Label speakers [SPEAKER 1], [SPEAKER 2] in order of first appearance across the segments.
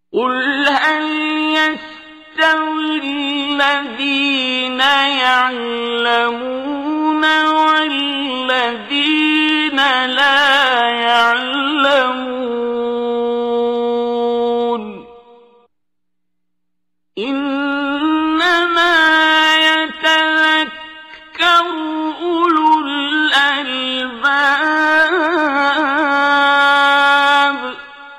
[SPEAKER 1] قل هل يستوي الذين يعلمون والذين لا يعلمون إنما يتذكر أولو الألباب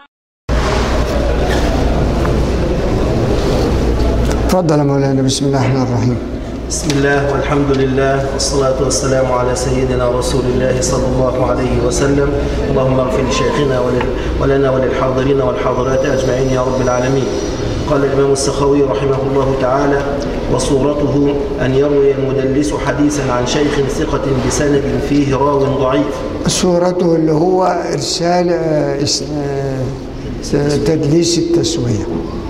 [SPEAKER 2] تفضل يا مولانا بسم الله الرحمن الرحيم
[SPEAKER 3] بسم الله والحمد لله والصلاة والسلام على سيدنا رسول الله صلى الله عليه وسلم اللهم اغفر لشيخنا ول- ولنا وللحاضرين والحاضرات أجمعين يا رب العالمين قال الإمام السخوي رحمه الله تعالى وصورته أن يروي المدلس حديثا عن شيخ ثقة بسند فيه راو ضعيف
[SPEAKER 2] صورته اللي هو إرسال آه، إس- آه، تدليس التسوية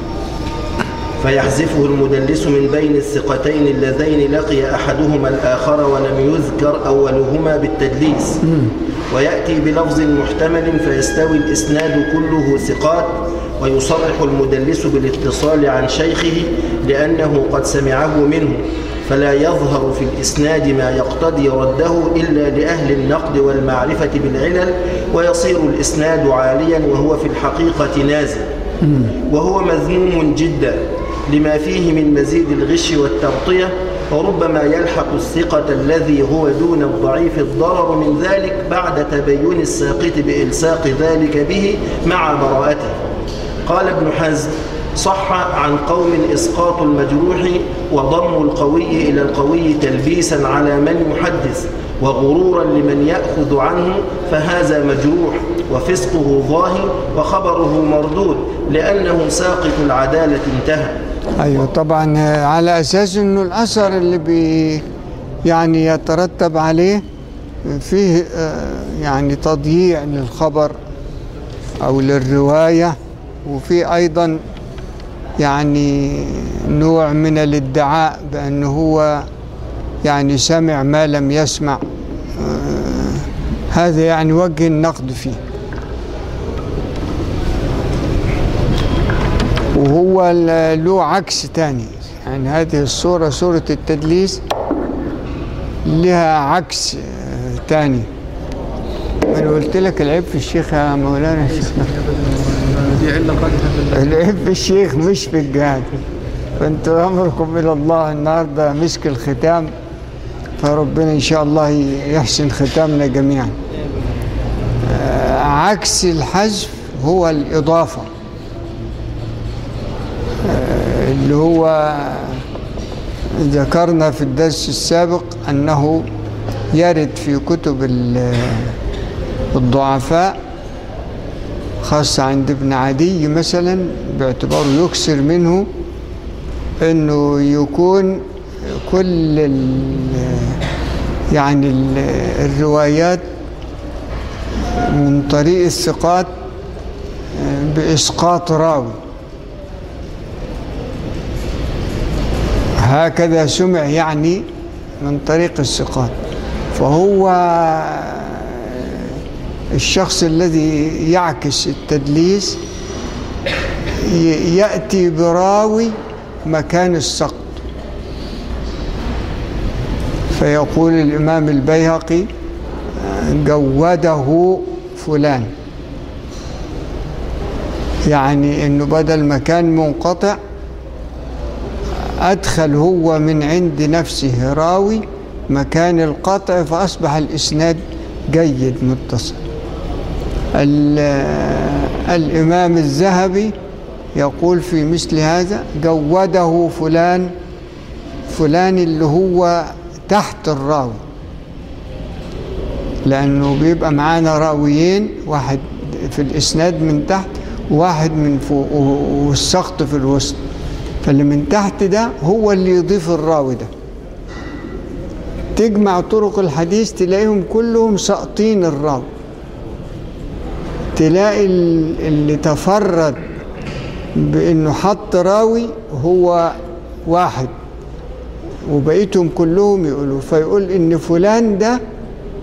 [SPEAKER 3] فيحذفه المدلس من بين الثقتين اللذين لقي أحدهما الآخر ولم يذكر أولهما بالتدليس ويأتي بلفظ محتمل فيستوي الإسناد كله ثقات ويصرح المدلس بالاتصال عن شيخه لأنه قد سمعه منه فلا يظهر في الإسناد ما يقتضي رده إلا لأهل النقد والمعرفة بالعلل ويصير الإسناد عاليا وهو في الحقيقة نازل وهو مذموم جدا لما فيه من مزيد الغش والتغطية وربما يلحق الثقة الذي هو دون الضعيف الضرر من ذلك بعد تبين الساقط بإلساق ذلك به مع براءته قال ابن حزم صح عن قوم إسقاط المجروح وضم القوي إلى القوي تلبيسا على من يحدث وغرورا لمن يأخذ عنه فهذا مجروح وفسقه ظاهر وخبره مردود لأنه ساقط العدالة انتهى
[SPEAKER 2] أيوة طبعا آه، على أساس أنه الأثر اللي بي يعني يترتب عليه فيه آه، يعني تضييع للخبر أو للرواية وفي أيضا يعني نوع من الادعاء بأنه هو يعني سمع ما لم يسمع آه، هذا يعني وجه النقد فيه وهو ال- له عكس تاني يعني هذه الصورة صورة التدليس لها عكس آه، تاني أنا قلت لك العيب في الشيخ يا مولانا الشيخ العيب في الشيخ مش في الجهاد فانتوا أمركم إلى الله النهاردة مسك الختام فربنا إن شاء الله يحسن ختامنا جميعا آه، عكس الحذف هو الإضافة اللي هو ذكرنا في الدرس السابق أنه يرد في كتب ال- الضعفاء خاصة عند ابن عدي مثلا باعتباره يكسر منه أنه يكون كل ال- يعني ال- الروايات من طريق الثقات بإسقاط راوي هكذا سمع يعني من طريق الثقات فهو الشخص الذي يعكس التدليس ي- يأتي براوي مكان السقط فيقول الإمام البيهقي جوده فلان يعني انه بدل ما كان منقطع أدخل هو من عند نفسه راوي مكان القطع فأصبح الإسناد جيد متصل ال- الإمام الذهبي يقول في مثل هذا جوده فلان فلان اللي هو تحت الراوي لأنه بيبقى معانا راويين واحد في الإسناد من تحت وواحد من فوق و- والسقط في الوسط فاللي من تحت ده هو اللي يضيف الراوي ده تجمع طرق الحديث تلاقيهم كلهم ساقطين الراوي تلاقي ال- اللي تفرد بانه حط راوي هو واحد وبقيتهم كلهم يقولوا فيقول ان فلان ده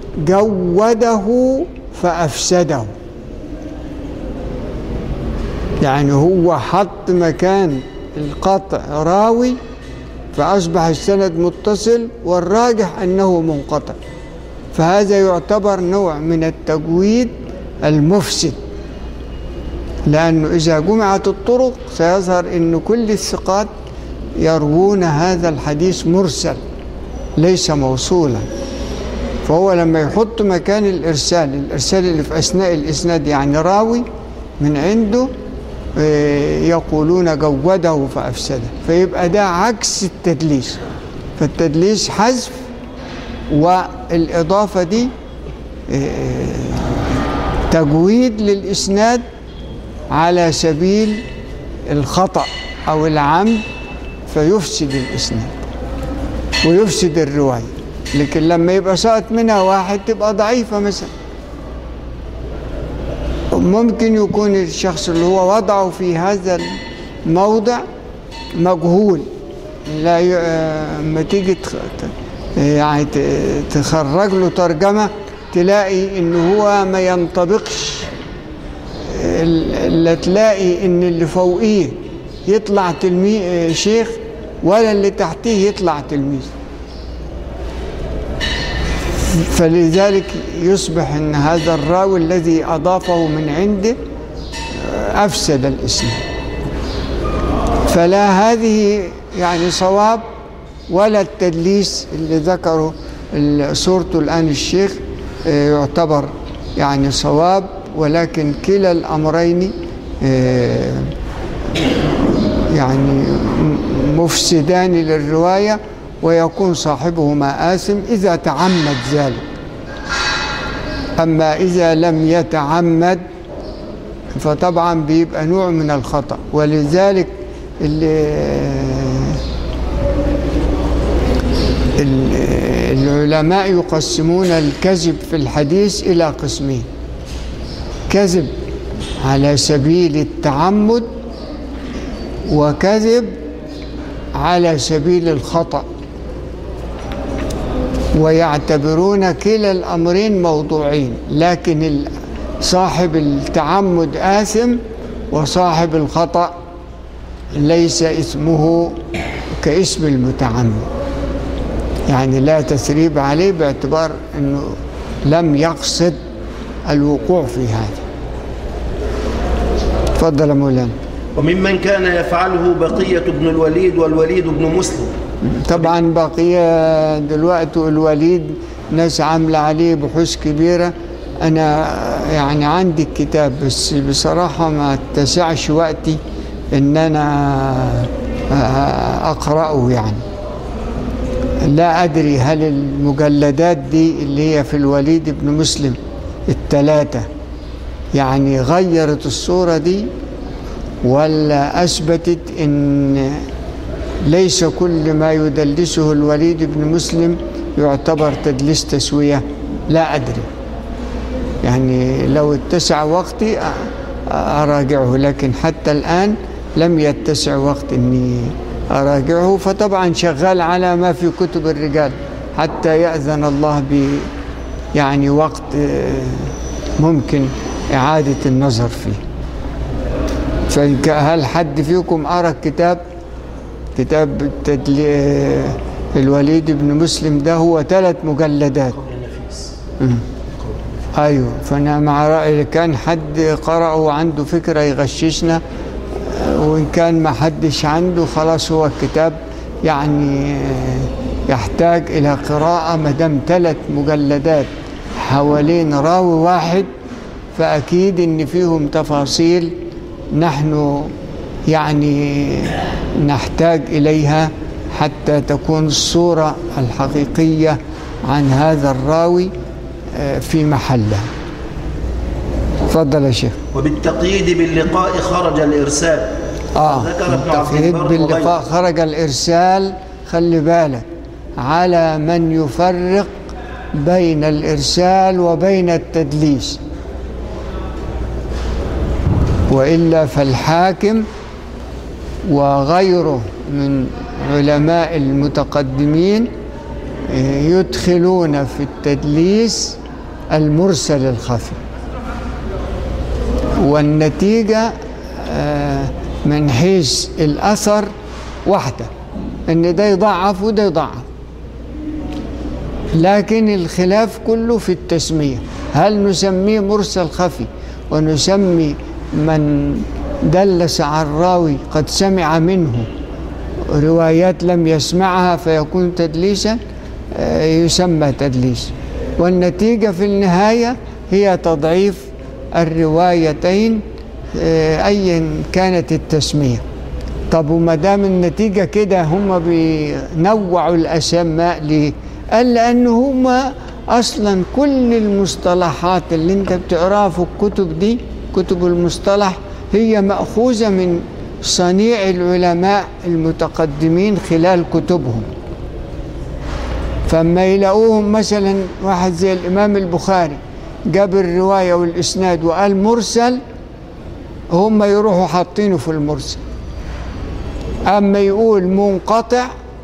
[SPEAKER 2] جوده فافسده يعني هو حط مكان القطع راوي فأصبح السند متصل والراجح أنه منقطع فهذا يعتبر نوع من التجويد المفسد لأنه إذا جمعت الطرق سيظهر أن كل الثقات يروون هذا الحديث مرسل ليس موصولا فهو لما يحط مكان الإرسال الإرسال اللي في أثناء الإسناد يعني راوي من عنده آه، يقولون جوده فأفسده فيبقى ده عكس التدليس فالتدليس حذف والإضافة دي آه، تجويد للإسناد على سبيل الخطأ أو العمد فيفسد الإسناد ويفسد الرواية لكن لما يبقى سقط منها واحد تبقى ضعيفة مثلا ممكن يكون الشخص اللي هو وضعه في هذا الموضع مجهول لا ي... آه، ما تيجي تخ... ت- يعني ت- تخرج له ترجمة تلاقي ان هو ما ينطبقش ال- اللي تلاقي ان اللي فوقيه يطلع تلميذ شيخ ولا اللي تحتيه يطلع تلميذ فلذلك يصبح ان هذا الراوي الذي اضافه من عنده آه، افسد الاسلام فلا هذه يعني صواب ولا التدليس اللي ذكره ال- صورته الان الشيخ آه، يعتبر يعني صواب ولكن كلا الامرين آه، يعني م- مفسدان للروايه ويكون صاحبهما آثم إذا تعمد ذلك أما إذا لم يتعمد فطبعا بيبقى نوع من الخطأ ولذلك ال- ال- العلماء يقسمون الكذب في الحديث إلى قسمين كذب على سبيل التعمد وكذب على سبيل الخطأ ويعتبرون كلا الأمرين موضوعين لكن ال- صاحب التعمد آثم وصاحب الخطأ ليس اسمه كاسم المتعمد يعني لا تثريب عليه باعتبار أنه لم يقصد الوقوع في هذا تفضل يا مولانا
[SPEAKER 3] وممن كان يفعله بقية بن الوليد والوليد بن مسلم
[SPEAKER 2] طبعا بقية دلوقتي الوليد ناس عاملة عليه بحوث كبيرة أنا يعني عندي الكتاب بس بصراحة ما اتسعش وقتي إن أنا أقرأه يعني لا أدري هل المجلدات دي اللي هي في الوليد بن مسلم التلاتة يعني غيرت الصورة دي ولا أثبتت إن ليس كل ما يدلسه الوليد بن مسلم يعتبر تدليس تسوية لا أدري يعني لو اتسع وقتي أ- أراجعه لكن حتى الآن لم يتسع وقت أني أراجعه فطبعا شغال على ما في كتب الرجال حتى يأذن الله ب يعني وقت آه، ممكن إعادة النظر فيه فهل حد فيكم قرأ الكتاب كتاب التدلي... الوليد بن مسلم ده هو ثلاث مجلدات مم. ايوه فانا مع رايي كان حد قرأه وعنده فكره يغششنا آه، وان كان ما حدش عنده خلاص هو الكتاب يعني آه، يحتاج الى قراءه ما دام ثلاث مجلدات حوالين راوي واحد فاكيد ان فيهم تفاصيل نحن يعني نحتاج اليها حتى تكون الصوره الحقيقيه عن هذا الراوي آه، في محله تفضل يا شيخ
[SPEAKER 3] وبالتقييد باللقاء خرج الإرسال
[SPEAKER 2] اه
[SPEAKER 3] ذكر ابن عبد
[SPEAKER 2] التقييد
[SPEAKER 3] البر
[SPEAKER 2] باللقاء
[SPEAKER 3] وغيره.
[SPEAKER 2] خرج الارسال خلي بالك على من يفرق بين الارسال وبين التدليس والا فالحاكم وغيره من علماء المتقدمين يدخلون في التدليس المرسل الخفي والنتيجة آه، من حيث الأثر واحدة إن ده يضعف وده يضعف لكن الخلاف كله في التسمية هل نسميه مرسل خفي ونسمي من دلس على الراوي قد سمع منه روايات لم يسمعها فيكون تدليسا آه، يسمى تدليس والنتيجة في النهاية هي تضعيف الروايتين آه، أيا كانت التسمية طب وما دام النتيجة كده هم بينوعوا الأسماء ليه؟ قال لأن هم أصلا كل المصطلحات اللي أنت بتقراها في الكتب دي كتب المصطلح هي مأخوذة من صنيع العلماء المتقدمين خلال كتبهم فما يلاقوهم مثلا واحد زي الإمام البخاري جاب الرواية والإسناد وقال مرسل هم يروحوا حاطينه في المرسل أما يقول منقطع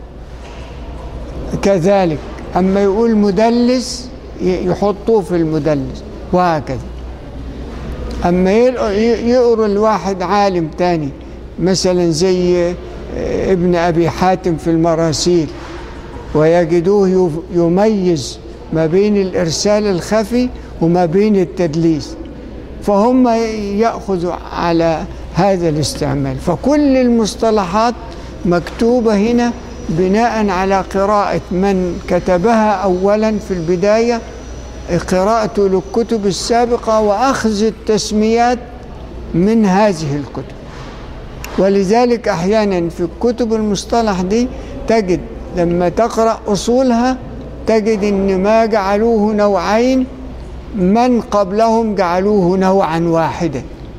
[SPEAKER 2] كذلك أما يقول مدلس ي- يحطوه في المدلس وهكذا أما يلقوا- ي- يقروا الواحد عالم تاني مثلا زي آه، ابن أبي حاتم في المراسيل ويجدوه يف- يميز ما بين الإرسال الخفي وما بين التدليس فهم يأخذوا على هذا الاستعمال فكل المصطلحات مكتوبة هنا بناء على قراءة من كتبها أولا في البداية قراءته للكتب السابقة وأخذ التسميات من هذه الكتب ولذلك أحيانا في كتب المصطلح دي تجد لما تقرأ أصولها تجد إن ما جعلوه نوعين من قبلهم جعلوه نوعا واحدا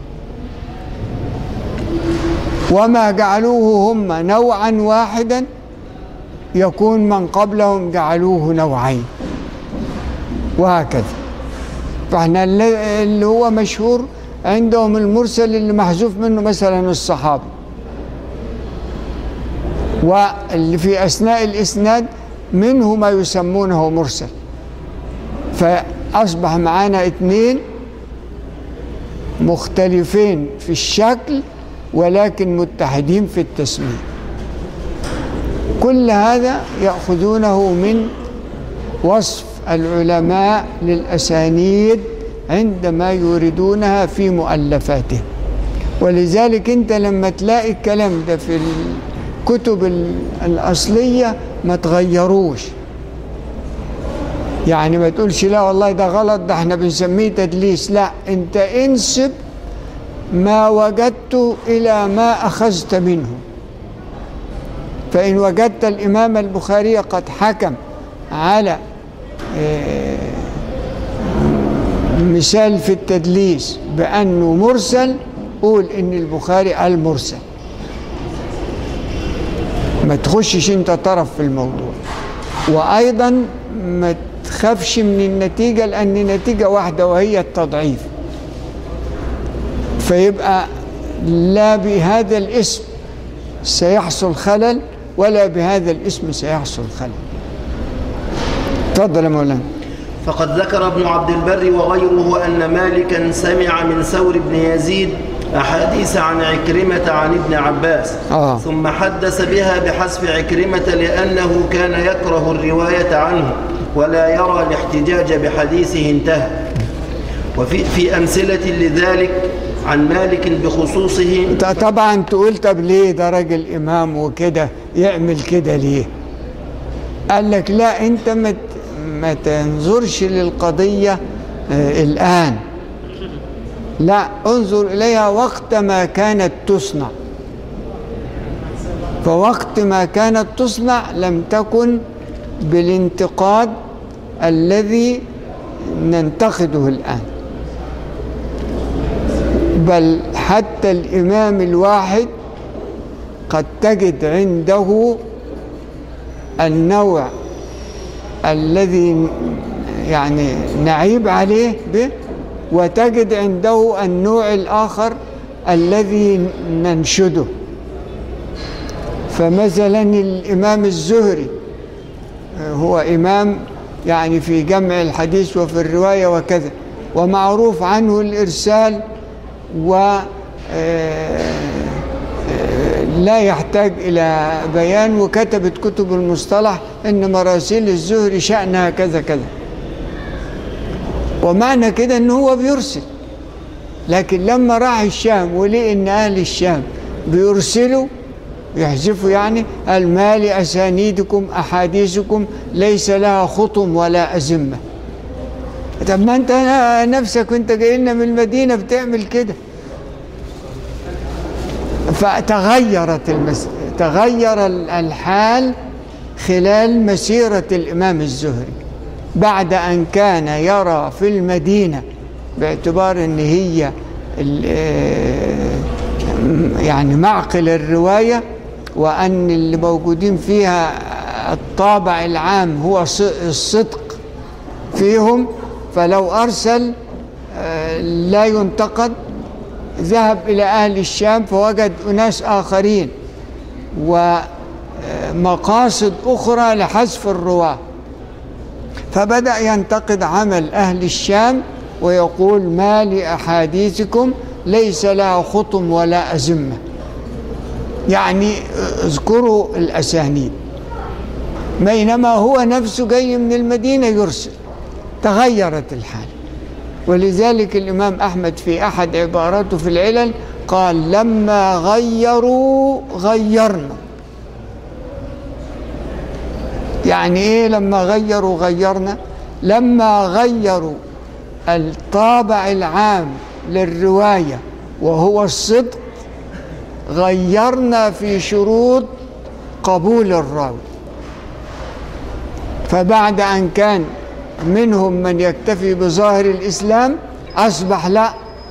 [SPEAKER 2] وما جعلوه هم نوعا واحدا يكون من قبلهم جعلوه نوعين وهكذا فاحنا اللي اللي هو مشهور عندهم المرسل اللي محذوف منه مثلا الصحابي واللي في اثناء الاسناد منه ما يسمونه مرسل فاصبح معانا اثنين مختلفين في الشكل ولكن متحدين في التسميه كل هذا ياخذونه من وصف العلماء للاسانيد عندما يوردونها في مؤلفاتهم ولذلك انت لما تلاقي الكلام ده في الكتب ال- الاصليه ما تغيروش يعني ما تقولش لا والله ده غلط ده احنا بنسميه تدليس لا انت انسب ما وجدت الى ما اخذت منه فان وجدت الامام البخاري قد حكم على آه، مثال في التدليس بانه مرسل قول ان البخاري قال مرسل ما تخشش انت طرف في الموضوع وايضا ما تخافش من النتيجه لان النتيجه واحده وهي التضعيف فيبقى لا بهذا الاسم سيحصل خلل ولا بهذا الاسم سيحصل خلل تفضل يا مولانا
[SPEAKER 3] فقد ذكر ابن عبد البر وغيره أن مالكا سمع من ثور بن يزيد أحاديث عن عكرمة عن ابن عباس
[SPEAKER 2] آه.
[SPEAKER 3] ثم حدث بها بحذف عكرمة لأنه كان يكره الرواية عنه ولا يرى الاحتجاج بحديثه انتهى وفي في أمثلة لذلك عن مالك بخصوصه
[SPEAKER 2] ط- طبعا تقول طب ليه ده راجل امام وكده يعمل كده ليه قال لك لا انت ما ت- ما تنظرش للقضيه آه، الان لا انظر اليها وقت ما كانت تصنع فوقت ما كانت تصنع لم تكن بالانتقاد الذي ننتقده الان بل حتى الإمام الواحد قد تجد عنده النوع الذي يعني نعيب عليه به وتجد عنده النوع الآخر الذي ننشده فمثلا الإمام الزهري هو إمام يعني في جمع الحديث وفي الرواية وكذا ومعروف عنه الإرسال آه، آه، لا يحتاج إلى بيان وكتبت كتب المصطلح إن مراسيل الزهري شأنها كذا كذا ومعنى كده إن هو بيرسل لكن لما راح الشام ولقي إن أهل الشام بيرسلوا يحذفوا يعني قال ما لأسانيدكم أحاديثكم ليس لها خطم ولا أزمة طب ما أنت نفسك وأنت جاي لنا من المدينة بتعمل كده فتغيرت المس... تغير ال- الحال خلال مسيرة الإمام الزهري بعد أن كان يرى في المدينة باعتبار أن هي ال- آه، يعني معقل الرواية وأن اللي موجودين فيها الطابع العام هو ص- الصدق فيهم فلو أرسل آه، لا ينتقد ذهب إلى أهل الشام فوجد أناس آخرين ومقاصد أخرى لحذف الرواة فبدأ ينتقد عمل أهل الشام ويقول ما لأحاديثكم ليس لها خطم ولا أزمة يعني اذكروا الأسانيد بينما هو نفسه جاي من المدينة يرسل تغيرت الحال ولذلك الإمام أحمد في أحد عباراته في العلل قال لما غيروا غيرنا يعني إيه لما غيروا غيرنا لما غيروا الطابع العام للرواية وهو الصدق غيرنا في شروط قبول الراوي فبعد أن كان منهم من يكتفي بظاهر الإسلام أصبح لا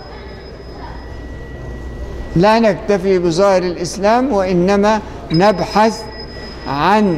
[SPEAKER 2] لا نكتفي بظاهر الإسلام وإنما نبحث عن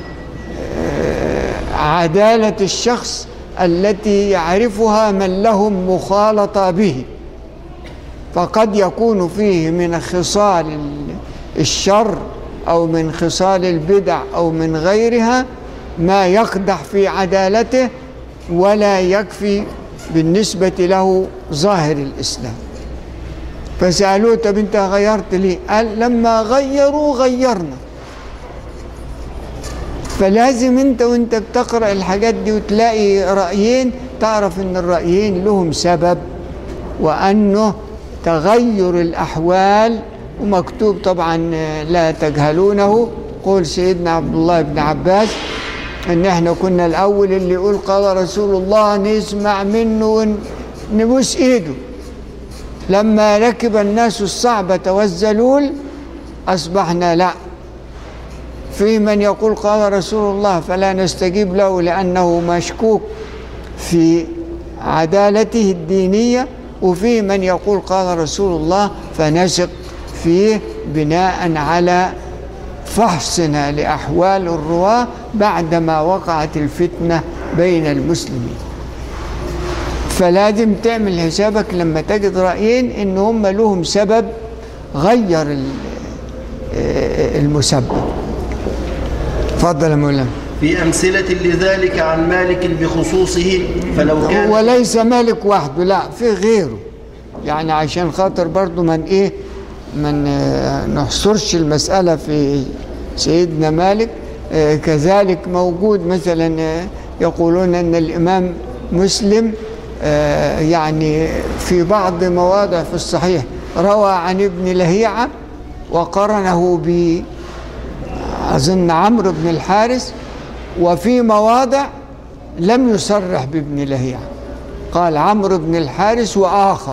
[SPEAKER 2] آه، عدالة الشخص التي يعرفها من لهم مخالطة به فقد يكون فيه من خصال ال- الشر أو من خصال البدع أو من غيرها ما يقدح في عدالته ولا يكفي بالنسبة له ظاهر الإسلام فسألوه طب أنت غيرت ليه؟ قال لما غيروا غيرنا فلازم أنت وأنت بتقرأ الحاجات دي وتلاقي رأيين تعرف أن الرأيين لهم سبب وأنه تغير الأحوال ومكتوب طبعا لا تجهلونه قول سيدنا عبد الله بن عباس ان احنا كنا الاول اللي يقول قال رسول الله نسمع منه ونبوس ايده لما ركب الناس الصعبة والذلول اصبحنا لا في من يقول قال رسول الله فلا نستجيب له لانه مشكوك في عدالته الدينيه وفي من يقول قال رسول الله فنثق فيه بناء على فحصنا لأحوال الرواة بعدما وقعت الفتنة بين المسلمين فلازم تعمل حسابك لما تجد رأيين إن هم لهم سبب غير ال- آه، المسبب تفضل يا مولانا
[SPEAKER 3] في أمثلة لذلك عن مالك بخصوصه فلو كان
[SPEAKER 2] هو ليس مالك وحده لا في غيره يعني عشان خاطر برضو من ايه من آه، نحصرش المسألة في سيدنا مالك آه، كذلك موجود مثلا آه، يقولون ان الامام مسلم آه، يعني في بعض مواضع في الصحيح روى عن ابن لهيعة وقرنه ب أظن عمرو بن الحارث وفي مواضع لم يصرح بابن لهيعة قال عمرو بن الحارث وآخر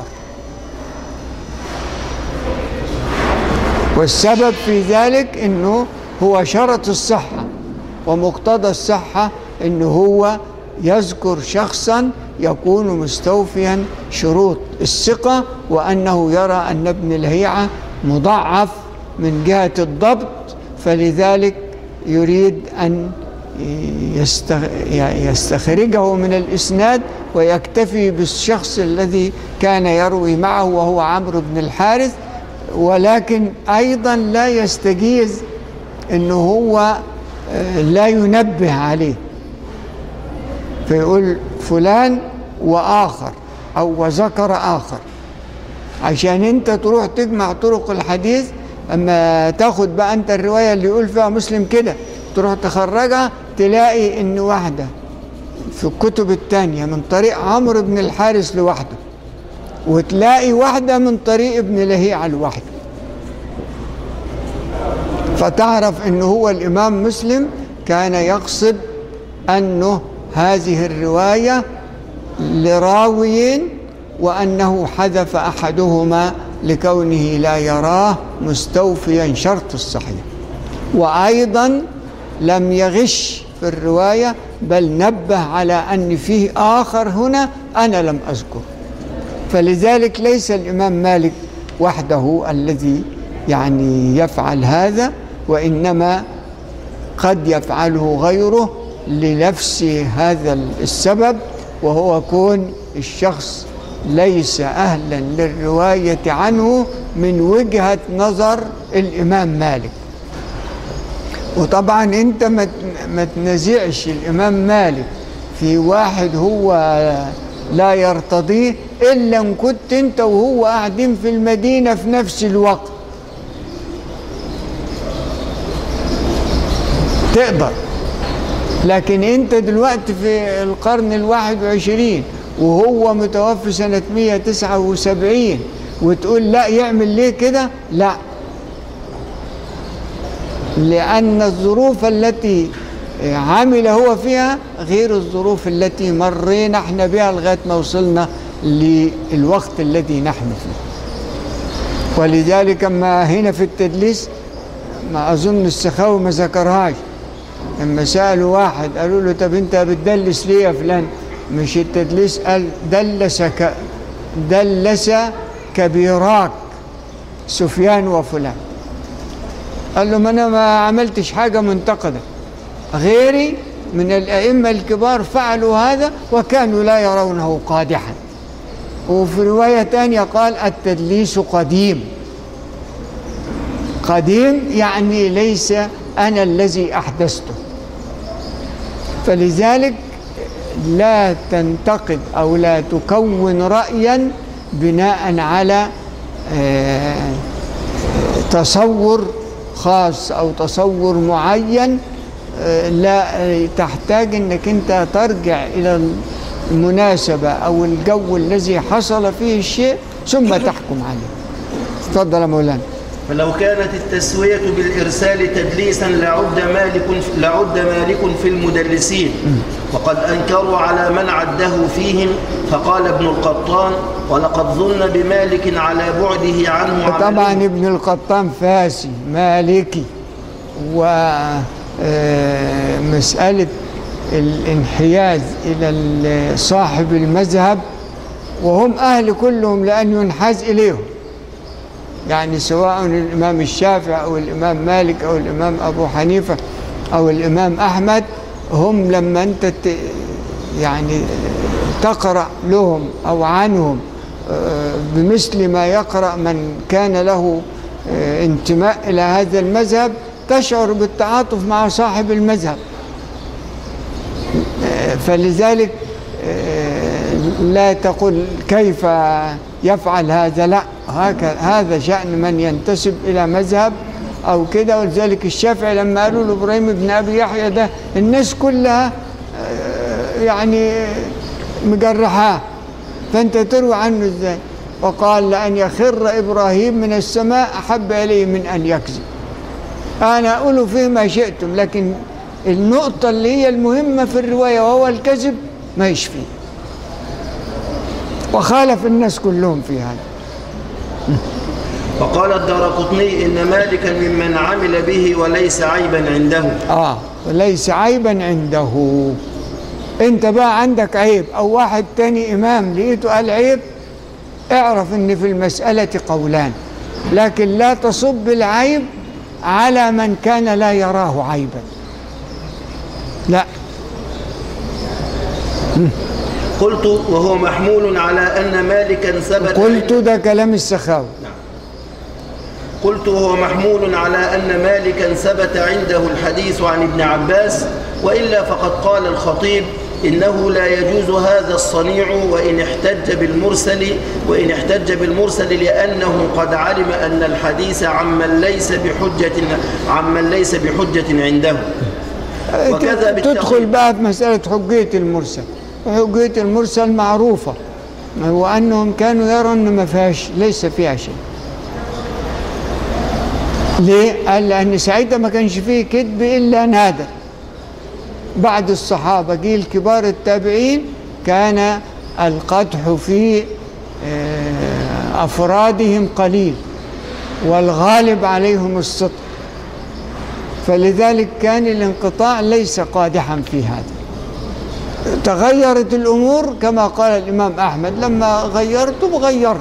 [SPEAKER 2] والسبب في ذلك انه هو شرط الصحة ومقتضى الصحة انه هو يذكر شخصا يكون مستوفيا شروط الثقة وأنه يرى أن ابن لهيعة مضعف من جهة الضبط فلذلك يريد أن يستغ- يستخرجه من الإسناد ويكتفي بالشخص الذي كان يروي معه وهو عمرو بن الحارث ولكن أيضا لا يستجيز أنه هو آه، لا ينبه عليه فيقول فلان وآخر أو وذكر آخر عشان انت تروح تجمع طرق الحديث اما تاخد بقى انت الروايه اللي يقول فيها مسلم كده تروح تخرجها تلاقي ان واحده في الكتب التانية من طريق عمرو بن الحارث لوحده وتلاقي واحدة من طريق ابن لهيعة لوحده فتعرف أنه هو الإمام مسلم كان يقصد أنه هذه الرواية لراوي وأنه حذف أحدهما لكونه لا يراه مستوفيا شرط الصحيح وأيضا لم يغش في الرواية بل نبه على أن فيه آخر هنا أنا لم أذكر فلذلك ليس الإمام مالك وحده الذي يعني يفعل هذا وإنما قد يفعله غيره لنفس هذا السبب وهو كون الشخص ليس أهلا للرواية عنه من وجهة نظر الإمام مالك وطبعا انت ما ما تنازعش الامام مالك في واحد هو لا يرتضيه الا ان كنت انت وهو قاعدين في المدينه في نفس الوقت تقدر لكن انت دلوقتي في القرن الواحد وعشرين وهو متوفي سنة 179 وتقول لا يعمل ليه كده لا لأن الظروف التي عمل هو فيها غير الظروف التي مرينا احنا بها لغاية ما وصلنا للوقت الذي نحن فيه ولذلك ما هنا في التدليس ما أظن السخاوي ما ذكرهاش لما سألوا واحد قالوا له طب أنت بتدلس ليه يا فلان مش التدليس قال دلس ك دلس كبيراك سفيان وفلان قال له ما انا ما عملتش حاجه منتقده غيري من الائمه الكبار فعلوا هذا وكانوا لا يرونه قادحا وفي روايه ثانيه قال التدليس قديم قديم يعني ليس انا الذي احدثته فلذلك لا تنتقد او لا تكون رايا بناء على آه، تصور خاص او تصور معين آه، لا آه، تحتاج انك انت ترجع الى المناسبه او الجو الذي حصل فيه الشيء ثم تحكم عليه تفضل يا مولانا
[SPEAKER 3] فلو كانت التسوية بالإرسال تدليسا لعد مالك لعد مالك في المدلسين وقد أنكروا على من عده فيهم فقال ابن القطان ولقد ظن بمالك على بعده عنه
[SPEAKER 2] طبعا
[SPEAKER 3] عمله
[SPEAKER 2] ابن القطان فاسي مالكي ومسألة الانحياز إلى ال- صاحب المذهب وهم أهل كلهم لأن ينحاز إليهم يعني سواء الإمام الشافعي أو الإمام مالك أو الإمام أبو حنيفة أو الإمام أحمد هم لما أنت ت- يعني تقرأ لهم أو عنهم آه، بمثل ما يقرأ من كان له آه، انتماء إلى هذا المذهب تشعر بالتعاطف مع صاحب المذهب آه، فلذلك آه، لا تقل كيف يفعل هذا لا هكذا هذا شأن من ينتسب إلى مذهب أو كده ولذلك الشافعي لما قالوا له إبراهيم بن أبي يحيى ده الناس كلها آه، يعني مجرحاه فأنت تروي عنه إزاي وقال لأن يخر إبراهيم من السماء أحب إليه من أن يكذب أنا أقول فيه ما شئتم لكن النقطة اللي هي المهمة في الرواية وهو الكذب ما يشفي وخالف الناس كلهم في هذا
[SPEAKER 3] وقال الدارقطني إن مالكا ممن عمل به وليس عيبا عنده
[SPEAKER 2] آه وليس عيبا عنده أنت بقى عندك عيب أو واحد تاني إمام لقيته قال عيب اعرف إن في المسألة قولان لكن لا تصب العيب على من كان لا يراه عيبا لا
[SPEAKER 3] قلت وهو محمول على أن مالكا ثبت
[SPEAKER 2] قلت ده كلام السخاوي
[SPEAKER 3] قلت وهو محمول على أن مالكا ثبت عنده الحديث عن ابن عباس وإلا فقد قال الخطيب إنه لا يجوز هذا الصنيع وإن احتج بالمرسل وإن احتج بالمرسل لأنه قد علم أن الحديث عمن ليس بحجة عمن ليس بحجة عنده وكذا
[SPEAKER 2] تدخل
[SPEAKER 3] بالتقييد.
[SPEAKER 2] بقى في مسألة حجية المرسل حجية المرسل معروفة وأنهم كانوا يروا أن ما فيهاش ليس فيها شيء ليه؟ قال لأن ساعتها ما كانش فيه كذب إلا نادر بعد الصحابة جيل كبار التابعين كان القدح في آه، أفرادهم قليل والغالب عليهم الصدق فلذلك كان الانقطاع ليس قادحا في هذا تغيرت الأمور كما قال الإمام أحمد لما غيرتم غيرنا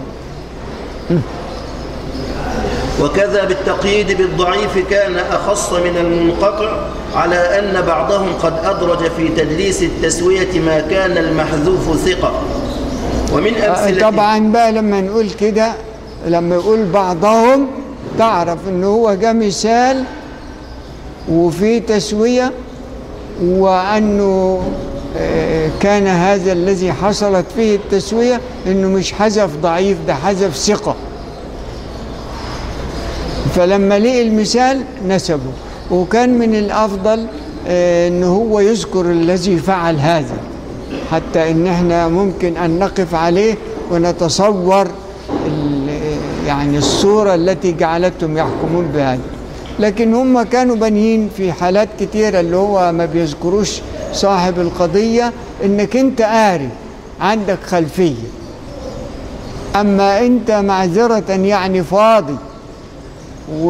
[SPEAKER 3] وكذا بالتقييد بالضعيف كان أخص من المنقطع على أن بعضهم قد أدرج في تدليس التسوية ما كان المحذوف ثقة ومن أمثلة
[SPEAKER 2] طبعا بقى لما نقول كده لما يقول بعضهم تعرف ان هو جاء مثال وفي تسوية وأنه آه، كان هذا الذي حصلت فيه التسوية أنه مش حذف ضعيف ده حذف ثقة فلما لقي المثال نسبه وكان من الأفضل آه، أنه هو يذكر الذي فعل هذا حتى أن احنا ممكن أن نقف عليه ونتصور ال- يعني الصورة التي جعلتهم يحكمون بهذا لكن هم كانوا بانيين في حالات كتيرة اللي هو ما بيذكروش صاحب القضية انك انت قاري عندك خلفية اما انت معذرة يعني فاضي و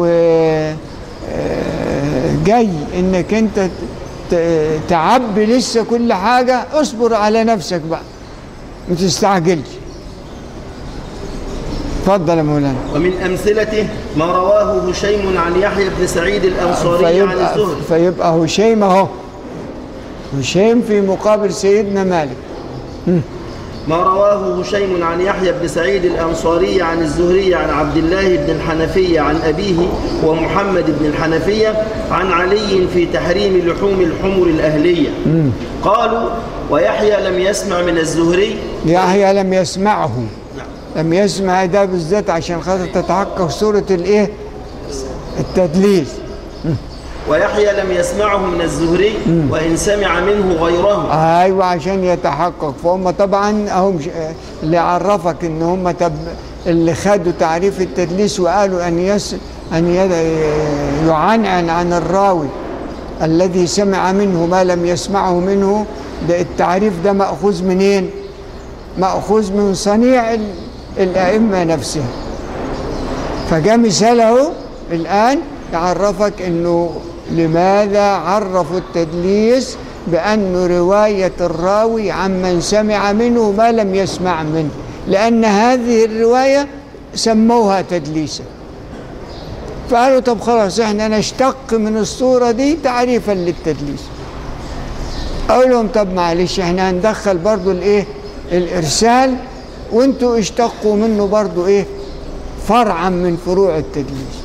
[SPEAKER 2] آه، جاي انك انت ت- تعبي لسه كل حاجة اصبر على نفسك بقى ما تستعجلش اتفضل يا مولانا
[SPEAKER 3] ومن أمثلته ما رواه هشيم عن يحيى بن سعيد الأنصاري عن
[SPEAKER 2] فيبقى,
[SPEAKER 3] الزهري
[SPEAKER 2] فيبقى هشيم اهو هشيم في مقابل سيدنا مالك
[SPEAKER 3] ما رواه هشيم عن يحيى بن سعيد الأنصاري عن الزهري عن عبد الله بن الحنفية عن أبيه ومحمد بن الحنفية عن علي في تحريم لحوم الحمر الأهلية قالوا ويحيى لم يسمع من الزهري
[SPEAKER 2] يحيى لم يسمعه
[SPEAKER 3] نعم.
[SPEAKER 2] لم يسمع ده بالذات عشان خاطر تتحقق صورة الايه التدليس
[SPEAKER 3] ويحيى لم يسمعه من الزهري وإن سمع منه غيره
[SPEAKER 2] ايوه عشان يتحقق فهم طبعا هم ش- اللي عرفك ان هم تب اللي خدوا تعريف التدليس وقالوا ان يس ان ي- يعنعن عن الراوي الذي سمع منه ما لم يسمعه منه ده التعريف ده مأخوذ منين؟ مأخوذ من صنيع ال- الأئمة نفسها فجاء مثاله الآن يعرفك أنه لماذا عرفوا التدليس بأن رواية الراوي عمن سمع منه ما لم يسمع منه لأن هذه الرواية سموها تدليسا فقالوا طب خلاص احنا نشتق من الصورة دي تعريفا للتدليس اقول لهم طب معلش احنا هندخل برضو الايه الارسال وانتوا اشتقوا منه برضو ايه فرعا من فروع التدليس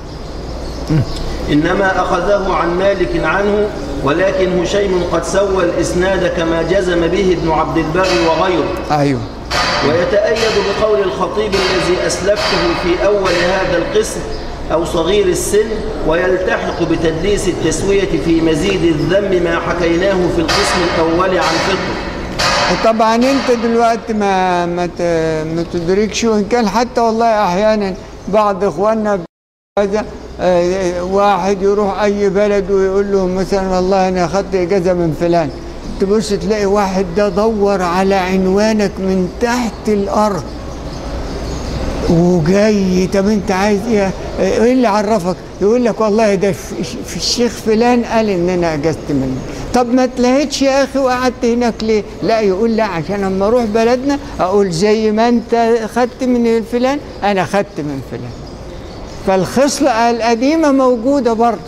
[SPEAKER 3] إنما أخذه عن مالك عنه ولكن هشيم قد سوى الإسناد كما جزم به ابن عبد البر وغيره
[SPEAKER 2] ايوه
[SPEAKER 3] ويتأيد بقول الخطيب الذي أسلفته في أول هذا القسم أو صغير السن ويلتحق بتدليس التسوية في مزيد الذم ما حكيناه في القسم الأول عن فقه
[SPEAKER 2] طبعا انت دلوقتي ما ما ت- ما تدركش وان كان حتى والله احيانا بعض اخواننا هذا آه، واحد يروح اي بلد ويقول له مثلا والله انا اخذت اجازه من فلان تبص تلاقي واحد ده دور على عنوانك من تحت الارض وجاي طب انت عايز ايه ايه اللي عرفك يقول لك والله ده في في الشيخ فلان قال ان انا اجزت منه طب ما تلاقيتش يا اخي وقعدت هناك ليه لا يقول لا عشان اما اروح بلدنا اقول زي ما انت خدت من فلان انا خدت من فلان فالخصلة القديمة موجودة برضه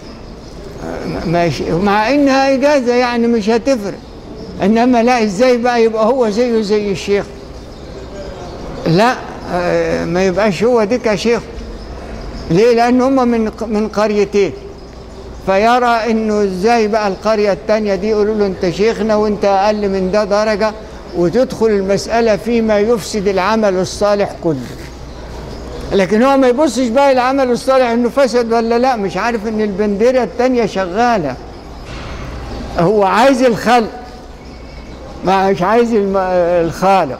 [SPEAKER 2] ماشي مع انها اجازة يعني مش هتفرق انما لا ازاي بقى يبقى هو زيه زي الشيخ لا آه، ما يبقاش هو ديك يا شيخ ليه لان هم من من قريتين فيرى انه ازاي بقى القرية التانية دي يقولوا له انت شيخنا وانت اقل من ده درجة وتدخل المسألة فيما يفسد العمل الصالح كله لكن هو ما يبصش بقى العمل الصالح انه فسد ولا لا مش عارف ان البنديرة التانية شغالة هو عايز الخلق ما مش عايز الم- الخالق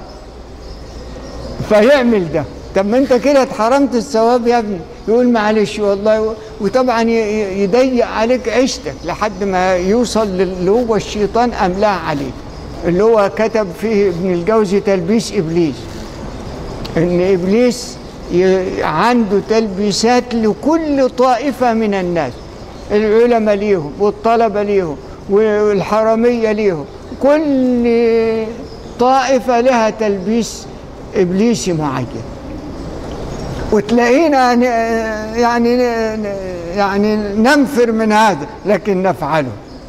[SPEAKER 2] فيعمل ده طب ما انت كده اتحرمت الثواب يا ابني يقول معلش والله وطبعا ي- ي- يضيق عليك عيشتك لحد ما يوصل للي هو الشيطان املاه عليه اللي هو كتب فيه ابن الجوزي تلبيس ابليس ان ابليس ي- عنده تلبيسات لكل طائفه من الناس العلماء ليهم والطلبه ليهم والحرميه ليهم كل طائفه لها تلبيس ابليسي معين وتلاقينا ن- يعني ن- يعني ننفر من هذا لكن نفعله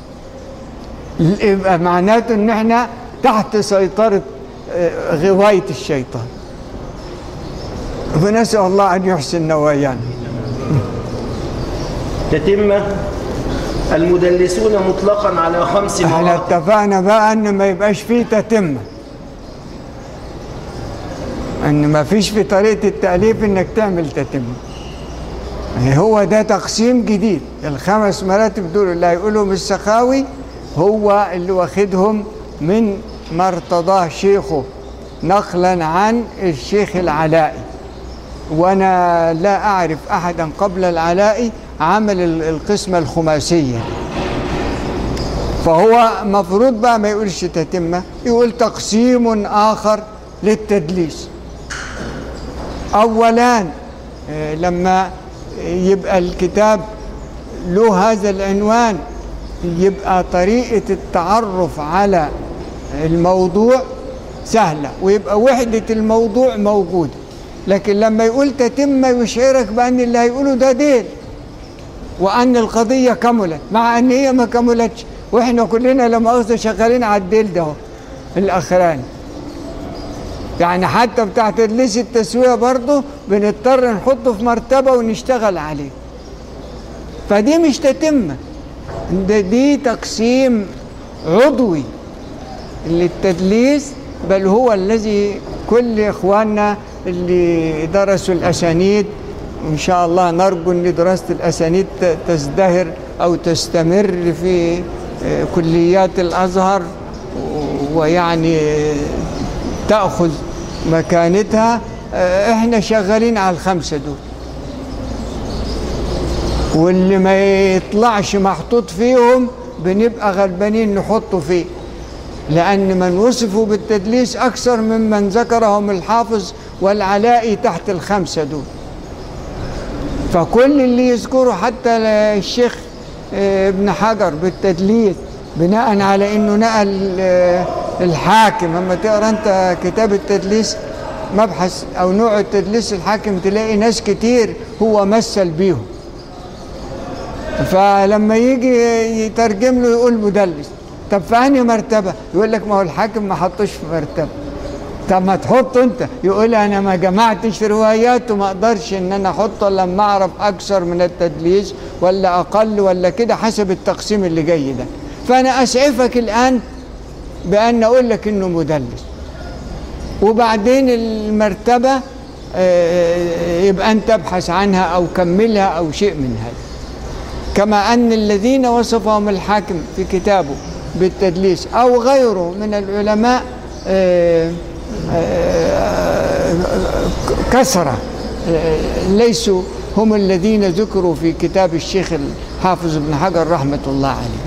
[SPEAKER 2] يبقى معناته ان احنا تحت سيطرة آه، غواية الشيطان فنسأل الله أن يحسن نوايانا
[SPEAKER 3] تتمة المدلسون مطلقا على خمس
[SPEAKER 2] احنا
[SPEAKER 3] مراتب
[SPEAKER 2] اتفقنا بقى ان ما يبقاش فيه تتمة ان ما فيش في طريقة التأليف انك تعمل تتمة يعني هو ده تقسيم جديد الخمس مراتب دول اللي هيقولهم السخاوي هو اللي واخدهم من ما ارتضاه شيخه نقلا عن الشيخ العلائي وانا لا اعرف احدا قبل العلائي عمل ال- القسمة الخماسية فهو مفروض بقى ما يقولش تتمة يقول تقسيم آخر للتدليس أولا آه، لما يبقى الكتاب له هذا العنوان يبقى طريقة التعرف على الموضوع سهلة ويبقى وحدة الموضوع موجودة لكن لما يقول تتمة يشعرك بأن اللي هيقوله ده دين وان القضيه كملت مع ان هي ما كملتش واحنا كلنا لما مؤاخذه شغالين على الديل ده اهو، الاخراني يعني حتى بتاع تدليس التسويه برضه بنضطر نحطه في مرتبه ونشتغل عليه فدي مش تتمه ده دي تقسيم عضوي للتدليس بل هو الذي كل اخواننا اللي درسوا الاسانيد وان شاء الله نرجو ان دراسه الاسانيد ت- تزدهر او تستمر في آه، كليات الازهر و- ويعني آه، تاخذ مكانتها آه، احنا شغالين على الخمسه دول واللي ما يطلعش محطوط فيهم بنبقى غلبانين نحطه فيه لأن من وصفوا بالتدليس أكثر ممن ذكرهم الحافظ والعلائي تحت الخمسة دول فكل اللي يذكره حتى الشيخ آه، ابن حجر بالتدليس بناء على انه نقل آه، الحاكم اما تقرا انت كتاب التدليس مبحث او نوع التدليس الحاكم تلاقي ناس كتير هو مثل بيهم فلما يجي يترجم له يقول مدلس طب في انهي مرتبه يقول لك ما هو الحاكم ما حطوش في مرتبه طب ما تحطه انت يقول انا ما جمعتش روايات وما اقدرش ان انا احطه الا لما اعرف اكثر من التدليس ولا اقل ولا كده حسب التقسيم اللي جاي ده فانا اسعفك الان بان اقول لك انه مدلس وبعدين المرتبه آه، يبقى انت ابحث عنها او كملها او شيء من هذا كما أن الذين وصفهم الحاكم في كتابه بالتدليس أو غيره من العلماء آه، آه، كثرة آه، ليسوا هم الذين ذكروا في كتاب الشيخ الحافظ ابن حجر رحمة الله عليه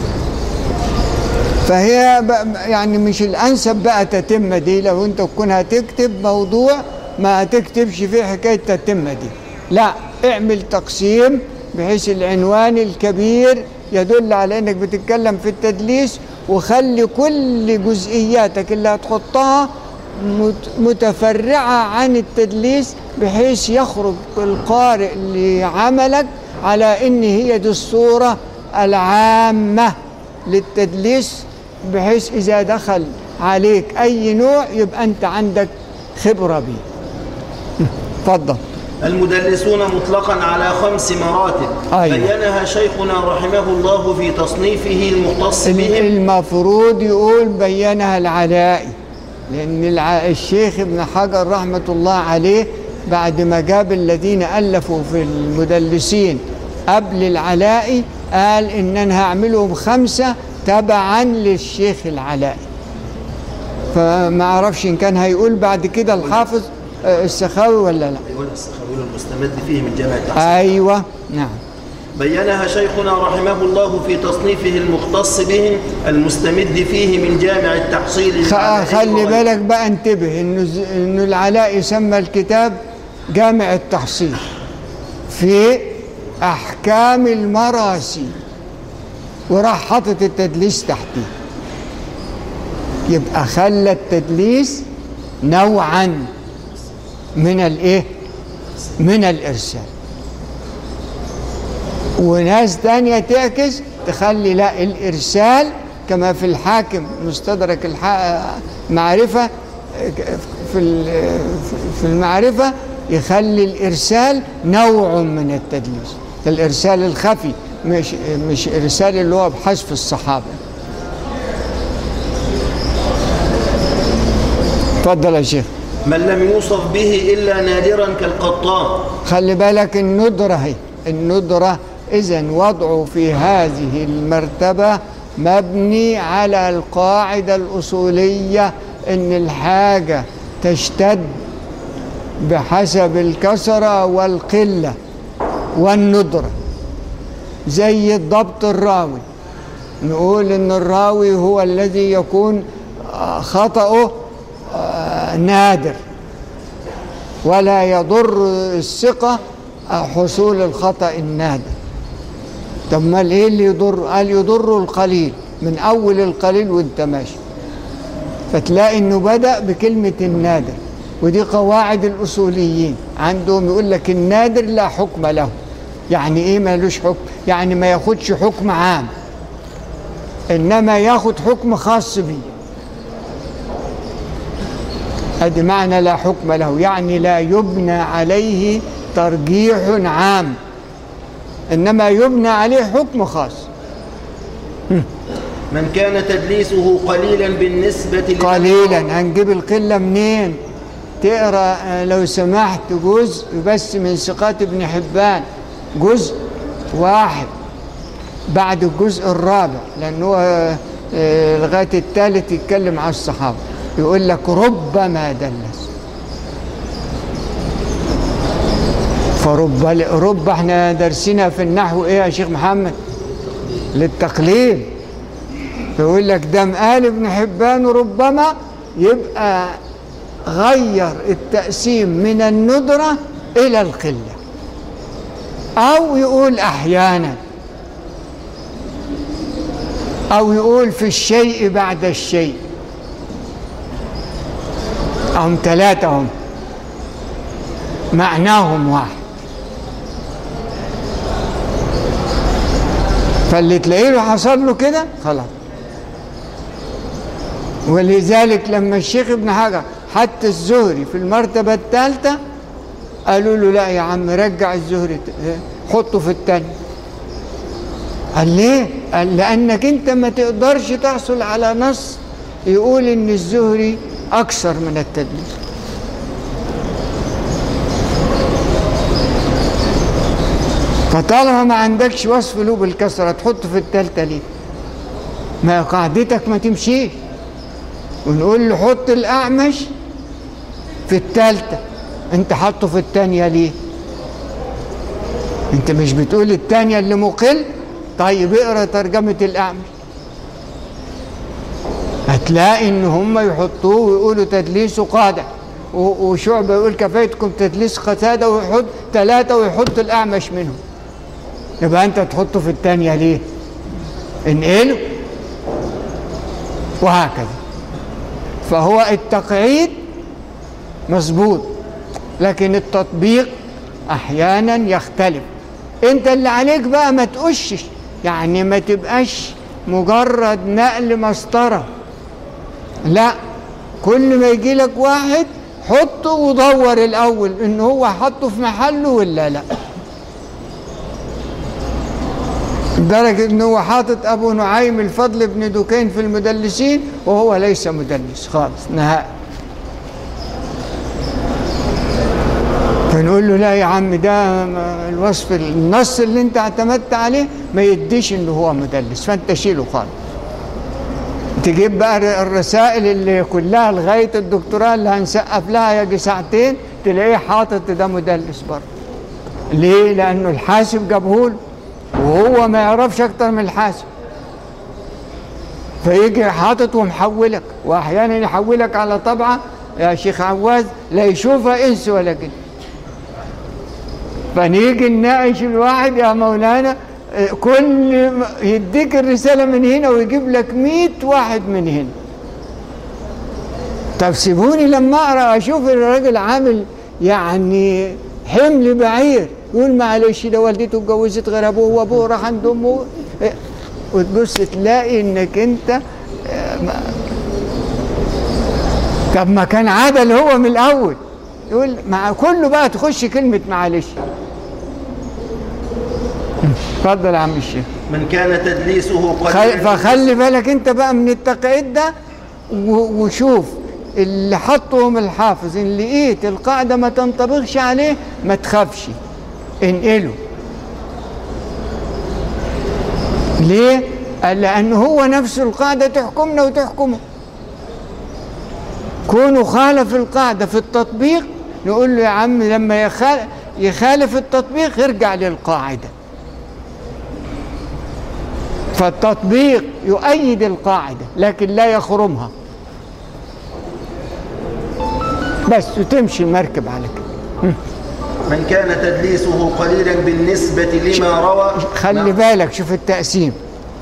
[SPEAKER 2] فهي ب- يعني مش الأنسب بقى تتمة دي لو أنت تكون هتكتب موضوع ما تكتبش فيه حكاية تتمة دي لا اعمل تقسيم بحيث العنوان الكبير يدل على انك بتتكلم في التدليس وخلي كل جزئياتك اللي هتحطها مت- متفرعة عن التدليس بحيث يخرج القارئ لعملك على ان هي دي الصورة العامة للتدليس بحيث إذا دخل عليك أي نوع يبقى أنت عندك خبرة بيه اتفضل
[SPEAKER 3] المدلسون مطلقا على خمس مراتب
[SPEAKER 2] أيوة.
[SPEAKER 3] بينها شيخنا رحمه الله في تصنيفه المختص
[SPEAKER 2] ال-
[SPEAKER 3] بهم
[SPEAKER 2] المفروض يقول بينها العلائي لأن الع- الشيخ ابن حجر رحمة الله عليه بعد ما جاب الذين ألفوا في المدلسين قبل العلائي قال إن أنا هعملهم خمسة تبعا للشيخ العلائي فما أعرفش إن كان هيقول بعد كده الحافظ آه، السخاوي ولا لا
[SPEAKER 3] يقول السخاوي المستمد فيه من جامع التحصيل
[SPEAKER 2] أيوة نعم
[SPEAKER 3] بينها شيخنا رحمه الله في تصنيفه المختص بهم المستمد فيه من جامع التحصيل
[SPEAKER 2] خ-
[SPEAKER 3] العلائي
[SPEAKER 2] خلي
[SPEAKER 3] وغيره.
[SPEAKER 2] بالك بقى انتبه انه ز- انه العلاء يسمى الكتاب جامع التحصيل في احكام المراسي وراح حاطط التدليس تحتيه يبقى خلى التدليس نوعا من الايه من الارسال وناس تانية تعكس تخلي لا الإرسال كما في الحاكم مستدرك الح- معرفة في ال- في المعرفة يخلي الإرسال نوع من التدليس الإرسال الخفي مش مش إرسال اللي هو بحذف الصحابة اتفضل يا شيخ
[SPEAKER 3] من لم يوصف به إلا نادرا كالقطان
[SPEAKER 2] خلي بالك الندرة هي الندرة إذا وضعه في هذه المرتبة مبني على القاعدة الأصولية إن الحاجة تشتد بحسب الكثرة والقلة والندرة زي الضبط الراوي نقول إن الراوي هو الذي يكون آه، خطأه آه، نادر ولا يضر الثقة حصول الخطأ النادر طب ما ايه اللي يضر قال يضر القليل من اول القليل وانت ماشي فتلاقي انه بدأ بكلمة النادر ودي قواعد الاصوليين عندهم يقول لك النادر لا حكم له يعني ايه مالوش حكم يعني ما ياخدش حكم عام انما ياخد حكم خاص بيه ادي معنى لا حكم له يعني لا يبنى عليه ترجيح عام انما يبنى عليه حكم خاص
[SPEAKER 3] من كان تدليسه قليلا بالنسبة لل-
[SPEAKER 2] قليلا هنجيب القله منين تقرا آه، لو سمحت جزء بس من ثقات ابن حبان جزء واحد بعد الجزء الرابع لانه آه، آه، لغايه الثالث يتكلم على الصحابه يقول لك ربما دلس فرب رب احنا درسنا في النحو ايه يا شيخ محمد للتقليل فيقول لك دم قال ابن حبان ربما يبقى غير التقسيم من الندرة إلى القلة أو يقول أحيانا أو يقول في الشيء بعد الشيء هم ثلاثة هم معناهم واحد فاللي تلاقيه له حصل له كده خلاص ولذلك لما الشيخ ابن حجر حتى الزهري في المرتبة الثالثة قالوا له لا يا عم رجع الزهري ت- حطه في الثاني قال ليه؟ قال لأنك أنت ما تقدرش تحصل على نص يقول إن الزهري أكثر من التدليس فطالما ما عندكش وصف له بالكسرة تحطه في التالتة ليه؟ ما قاعدتك ما تمشيش ونقول له حط الأعمش في التالتة انت حطه في التانية ليه؟ انت مش بتقول التانية اللي مقل طيب اقرا ترجمة الأعمش هتلاقي ان هم يحطوه ويقولوا تدليسه قادع و- وشعبة يقول كفايتكم تدليس قتادة ويحط ثلاثة ويحط الأعمش منهم يبقى أنت تحطه في الثانية ليه؟ انقله وهكذا فهو التقعيد مظبوط لكن التطبيق أحيانا يختلف أنت اللي عليك بقى ما تقشش يعني ما تبقاش مجرد نقل مسطرة لا كل ما يجي لك واحد حطه ودور الاول ان هو حطه في محله ولا لا لدرجة انه هو حاطط ابو نعيم الفضل بن دكين في المدلسين وهو ليس مدلس خالص نهائي فنقول له لا يا عم ده الوصف النص اللي انت اعتمدت عليه ما يديش انه هو مدلس فانت شيله خالص تجيب بقى الرسائل اللي كلها لغايه الدكتوراه اللي هنسقف لها يجي ساعتين تلاقيه حاطط ده مدلس برضه ليه؟ لانه الحاسب جابهوله وهو ما يعرفش اكتر من الحاسب فيجي حاطط ومحولك واحيانا يحولك على طبعه يا شيخ عواز لا يشوفها انس ولا جن فنيجي نناقش الواحد يا مولانا آه، كل ما- يديك الرسالة من هنا ويجيب لك مئة واحد من هنا طب سيبوني لما اقرا اشوف الراجل عامل يعني حمل بعير يقول معلش ده والدته اتجوزت غير ابوه وابوه راح عند امه إيه، وتبص تلاقي انك انت آه، ما- طب ما كان عدل هو من الاول يقول مع كله بقى تخش كلمه معلش اتفضل يا عم الشيخ
[SPEAKER 3] من كان تدليسه
[SPEAKER 2] خل-
[SPEAKER 3] قليلا
[SPEAKER 2] فخلي بالك انت بقى من التقعيد ده و- وشوف اللي حطهم الحافظ ان لقيت القاعده ما تنطبقش عليه ما تخافش انقله ليه؟ قال لأن هو نفس القاعدة تحكمنا وتحكمه كونه خالف القاعدة في التطبيق نقول له يا عم لما يخال- يخالف التطبيق يرجع للقاعدة فالتطبيق يؤيد القاعدة لكن لا يخرمها بس وتمشي المركب على كده
[SPEAKER 3] من كان تدليسه قليلا بالنسبة لما روى
[SPEAKER 2] خلي
[SPEAKER 3] نعم.
[SPEAKER 2] بالك شوف التقسيم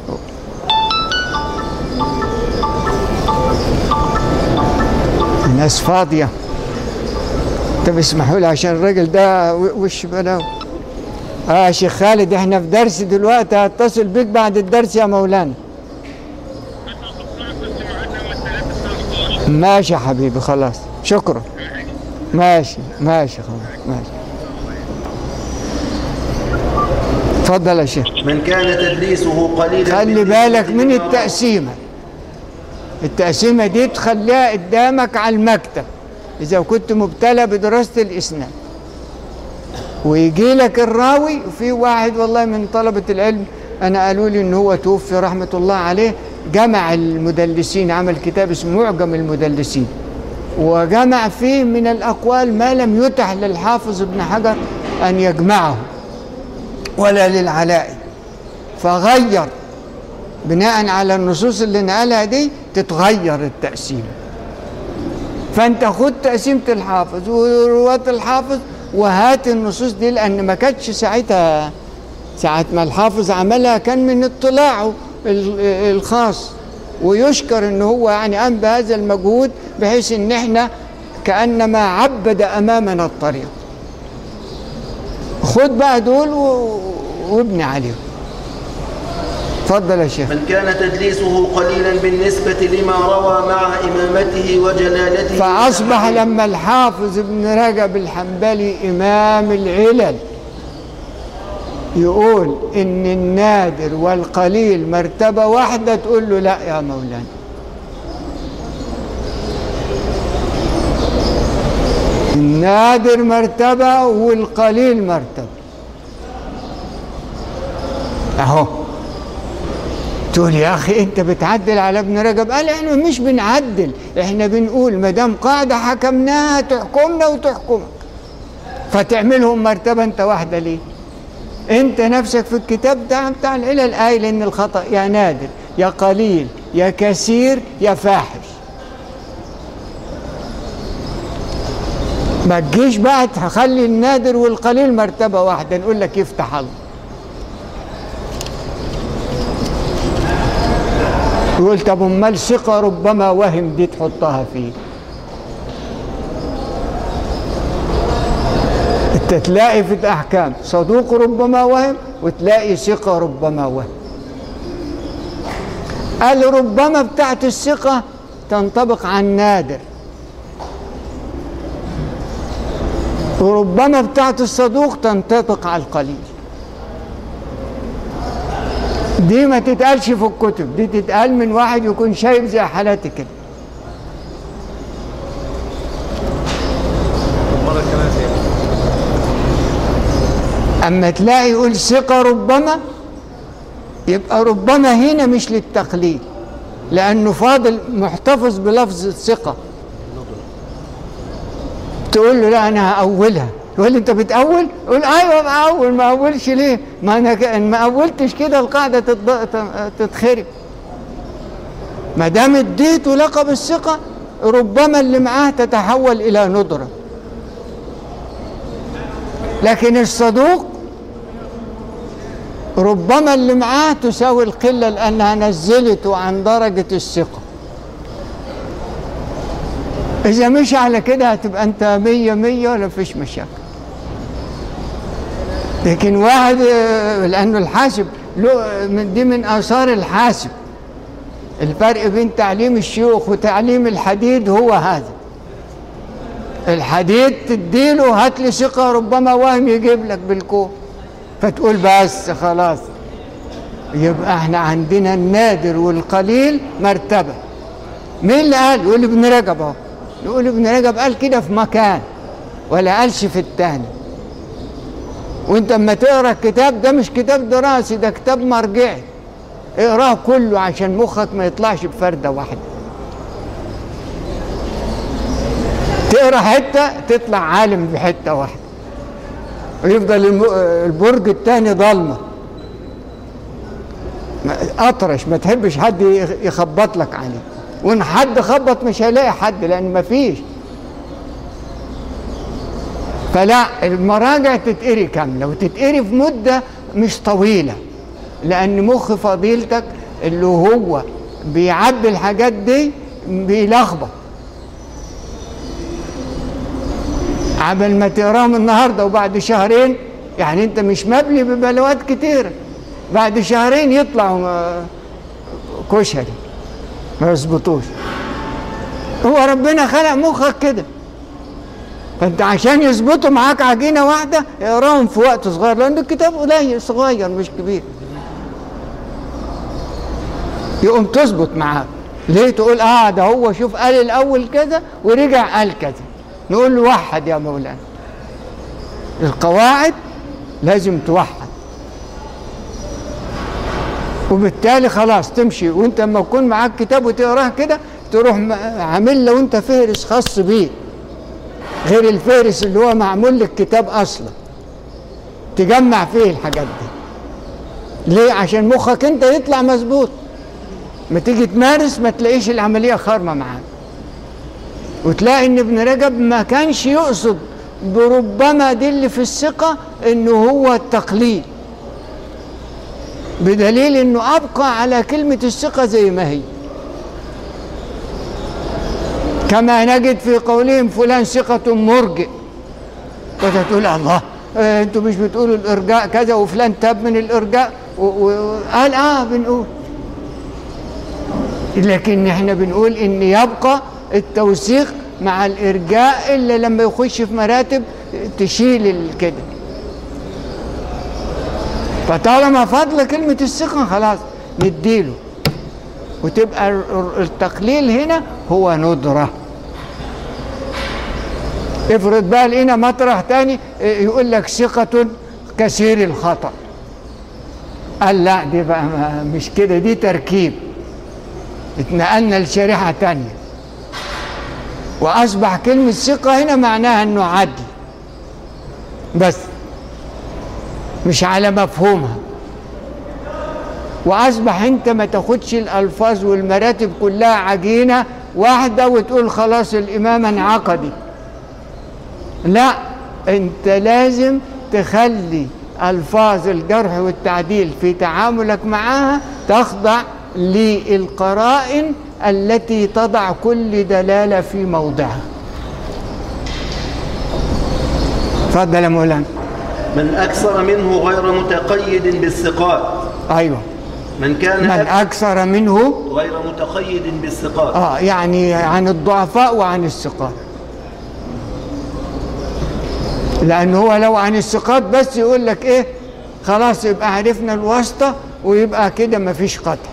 [SPEAKER 2] الناس فاضية طب اسمحوا لي عشان الراجل ده و- وش بلاو اه يا شيخ خالد احنا في درس دلوقتي هتصل بيك بعد الدرس يا مولانا ماشي يا حبيبي خلاص شكرا ماشي ماشي خلاص ماشي اتفضل يا شيخ
[SPEAKER 3] من كان تدليسه قليلا
[SPEAKER 2] خلي
[SPEAKER 3] بالنسبة
[SPEAKER 2] بالك من
[SPEAKER 3] لما روى.
[SPEAKER 2] التقسيمة التقسيمة دي تخليها قدامك على المكتب إذا كنت مبتلى بدراسة الإسناد ويجي لك الراوي وفي واحد والله من طلبة العلم أنا قالوا لي إن هو توفي رحمة الله عليه جمع المدلسين عمل كتاب اسمه معجم المدلسين وجمع فيه من الأقوال ما لم يتح للحافظ ابن حجر أن يجمعه ولا للعلائي فغير بناء على النصوص اللي نقلها دي تتغير التقسيم فانت خد تقسيمة الحافظ ورواة الحافظ وهات النصوص دي لان ما كانتش ساعتها ساعة ما الحافظ عملها كان من اطلاعه ال- الخاص ويشكر ان هو يعني قام بهذا المجهود بحيث ان احنا كانما عبد امامنا الطريق خد بقى دول و- وابني عليهم اتفضل يا شيخ
[SPEAKER 3] من كان تدليسه قليلا بالنسبة لما روى مع إمامته وجلالته
[SPEAKER 2] فأصبح لما الحافظ ابن رجب الحنبلي إمام العلل يقول إن النادر والقليل مرتبة واحدة تقول له لا يا مولانا النادر مرتبة والقليل مرتبة أهو تقول يا اخي انت بتعدل على ابن رجب قال احنا مش بنعدل احنا بنقول ما دام قاعده حكمناها تحكمنا وتحكمك فتعملهم مرتبه انت واحده ليه انت نفسك في الكتاب ده بتاع العلل قايل ان الخطا يا نادر يا قليل يا كثير يا فاحش ما تجيش بقى تخلي النادر والقليل مرتبه واحده نقول لك يفتح الله يقول طب امال ثقه ربما وهم دي تحطها فيه انت تلاقي في الاحكام صدوق ربما وهم وتلاقي ثقه ربما وهم قال ربما بتاعت الثقه تنطبق على النادر وربما بتاعت الصدوق تنطبق على القليل دي ما تتقالش في الكتب دي تتقال من واحد يكون شايف زي حالاتي كده
[SPEAKER 4] مرة كمان زي
[SPEAKER 2] اما تلاقي يقول ثقة ربما يبقى ربما هنا مش للتقليد لانه فاضل محتفظ بلفظ الثقة تقول له لا انا هأولها يقول لي انت بتأول؟ يقول ايوه بأول ما أولش ليه؟ ما انا ك- إن ما أولتش كده القاعدة تتض- ت- تتخرب ما دام اديته لقب الثقة ربما اللي معاه تتحول إلى ندرة لكن الصدوق ربما اللي معاه تساوي القلة لأنها نزلته عن درجة الثقة إذا مش على كده هتبقى أنت مية مية ولا فيش مشاكل لكن واحد آه، لأنه الحاسب له من دي من آثار الحاسب الفرق بين تعليم الشيوخ وتعليم الحديد هو هذا الحديد تديله هات لي ثقة ربما وهم يجيب لك بالكوم فتقول بس خلاص يبقى احنا عندنا النادر والقليل مرتبة مين اللي قال؟ يقول ابن رجب اهو يقول ابن رجب قال كده في مكان ولا قالش في التاني وانت اما تقرا الكتاب ده مش كتاب دراسي ده كتاب مرجعي اقراه كله عشان مخك ما يطلعش بفردة واحدة تقرا حتة تطلع عالم بحتة واحدة ويفضل الم- البرج التاني ضلمة ما- أطرش ما تحبش حد يخ- يخبط لك عليه وإن حد خبط مش هيلاقي حد لأن ما فيش فلا المراجع تتقري كاملة وتتقري في مدة مش طويلة لأن مخ فضيلتك اللي هو بيعبي الحاجات دي بيلخبط عمل ما تقراهم النهارده وبعد شهرين يعني انت مش مبلي ببلوات كتير بعد شهرين يطلعوا آه، كشري ما يظبطوش هو ربنا خلق مخك كده فانت عشان يظبطوا معاك عجينه واحده اقراهم في وقت صغير لان الكتاب قليل صغير مش كبير يقوم تظبط معاك ليه تقول اه ده هو شوف قال الاول كذا ورجع قال كذا نقول له وحد يا مولانا القواعد لازم توحد وبالتالي خلاص تمشي وانت لما يكون معاك كتاب وتقراه كده تروح م- عامل له انت فهرس خاص بيك غير الفهرس اللي هو معمول للكتاب اصلا تجمع فيه الحاجات دي ليه عشان مخك انت يطلع مظبوط ما تيجي تمارس ما تلاقيش العمليه خارمه معاك وتلاقي ان ابن رجب ما كانش يقصد بربما دي اللي في الثقه انه هو التقليد بدليل انه ابقى على كلمه الثقه زي ما هي كما نجد في قولهم فلان ثقة مرجئ وتقول الله آه، انتوا مش بتقولوا الارجاء كذا وفلان تاب من الارجاء و- و- قال اه بنقول لكن احنا بنقول ان يبقى التوثيق مع الارجاء الا لما يخش في مراتب تشيل ال- كده فطالما فضل كلمة الثقة خلاص نديله وتبقى ال- ال- التقليل هنا هو ندرة افرض بقى لقينا مطرح تاني إيه، يقول لك ثقة كثير الخطأ قال لا دي بقى ما- مش كده دي تركيب اتنقلنا لشريحة تانية وأصبح كلمة ثقة هنا معناها إنه عدل بس مش على مفهومها واصبح انت ما تاخدش الالفاظ والمراتب كلها عجينه واحده وتقول خلاص الامام انعقدي لا انت لازم تخلي الفاظ الجرح والتعديل في تعاملك معها تخضع للقرائن التي تضع كل دلاله في موضعها اتفضل يا مولانا
[SPEAKER 3] من أكثر منه غير متقيد بالثقات
[SPEAKER 2] ايوه
[SPEAKER 3] من كان
[SPEAKER 2] من
[SPEAKER 3] أكثر
[SPEAKER 2] اكثر منه
[SPEAKER 3] غير متقيد بالثقات
[SPEAKER 2] اه يعني عن الضعفاء وعن الثقات لأن هو لو عن الثقات بس يقول لك إيه خلاص يبقى عرفنا الواسطة ويبقى كده مفيش قطع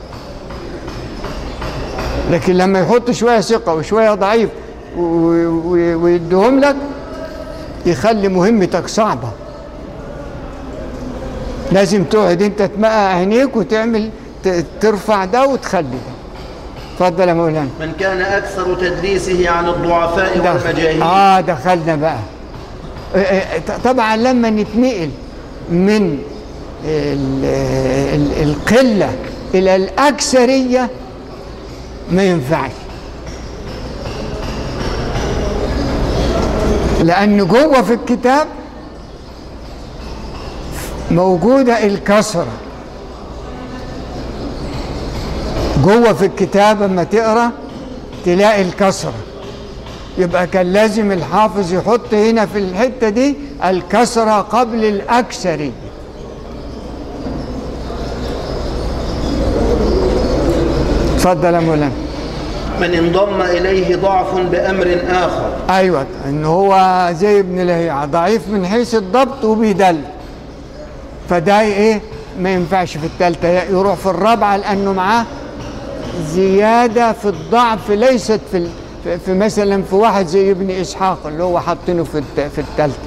[SPEAKER 2] لكن لما يحط شوية ثقة وشوية ضعيف و- و- ويديهم لك يخلي مهمتك صعبة لازم تقعد انت تمقع عينيك وتعمل ت- ترفع ده وتخلي ده اتفضل يا مولانا
[SPEAKER 3] من كان أكثر تدليسه عن الضعفاء
[SPEAKER 2] دخل.
[SPEAKER 3] والمجاهيل
[SPEAKER 2] اه دخلنا بقى آه، آه، ط- طبعا لما نتنقل من ال- ال- القلة إلى الأكثرية ما ينفعش لأن جوه في الكتاب موجودة الكسرة جوه في الكتاب اما تقرا تلاقي الكسره يبقى كان لازم الحافظ يحط هنا في الحته دي الكسره قبل الاكثريه اتفضل يا مولانا
[SPEAKER 3] من انضم إليه ضعف بأمر آخر
[SPEAKER 2] ايوه ان هو زي ابن لهيعه ضعيف من حيث الضبط وبيدل فده ايه ما ينفعش في الثالثه يروح في الرابعه لانه معاه زياده في الضعف ليست في ال- في- في مثلا في واحد زي ابن اسحاق اللي هو حاطينه في الت- في الثالثه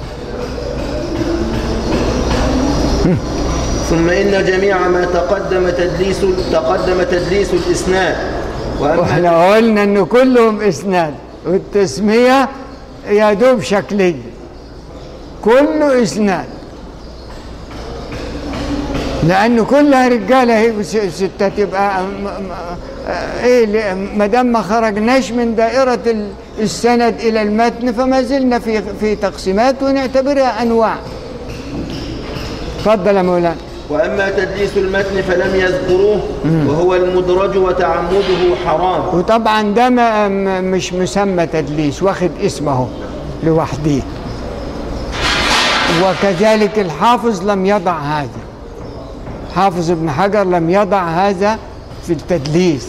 [SPEAKER 3] ثم إن جميع ما تقدم تدليس تقدم تدليس الإسناد وأما
[SPEAKER 2] واحنا قلنا ان كلهم اسناد والتسميه يا دوب شكليه كله اسناد لان كلها رجاله هي وس- ستات يبقى م- م- آه، ايه اللي- ما دام ما خرجناش من دائره ال- السند الى المتن فما زلنا في في تقسيمات ونعتبرها انواع اتفضل يا مولانا
[SPEAKER 3] وأما تدليس المتن فلم يذكروه وهو المدرج وتعمده حرام
[SPEAKER 2] وطبعا ده ما م- مش مسمى تدليس واخد اسمه لوحده وكذلك الحافظ لم يضع هذا حافظ ابن حجر لم يضع هذا في التدليس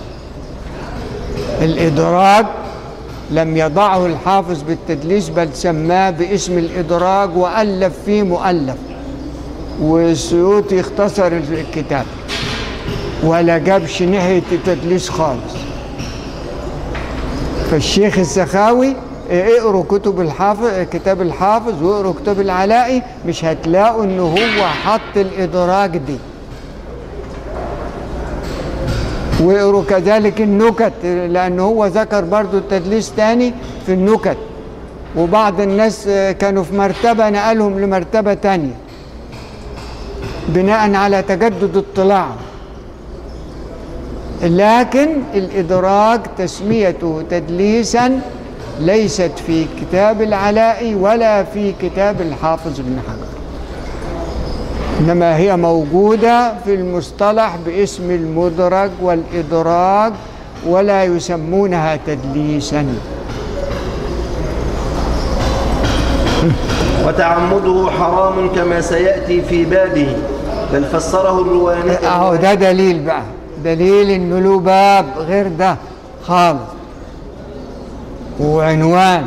[SPEAKER 2] الإدراج لم يضعه الحافظ بالتدليس بل سماه باسم الإدراج وألف فيه مؤلف والسيوطي اختصر الكتاب ولا جابش ناحية التدليس خالص فالشيخ السخاوي اه، اقروا كتب الحافظ كتاب الحافظ واقروا كتاب العلائي مش هتلاقوا ان هو حط الادراج دي واقروا كذلك النكت لان هو ذكر برضو التدليس تاني في النكت وبعض الناس اه، كانوا في مرتبة نقلهم لمرتبة تانية بناء على تجدد اطلاعهم لكن الإدراج تسميته تدليسا ليست في كتاب العلاء ولا في كتاب الحافظ بن حجر إنما هي موجودة في المصطلح باسم المدرج والإدراج ولا يسمونها تدليسا
[SPEAKER 3] وتعمده حرام كما سيأتي في بابه بل فسره الرواني
[SPEAKER 2] اهو ده دليل بقى دليل انه له باب غير ده خالص وعنوان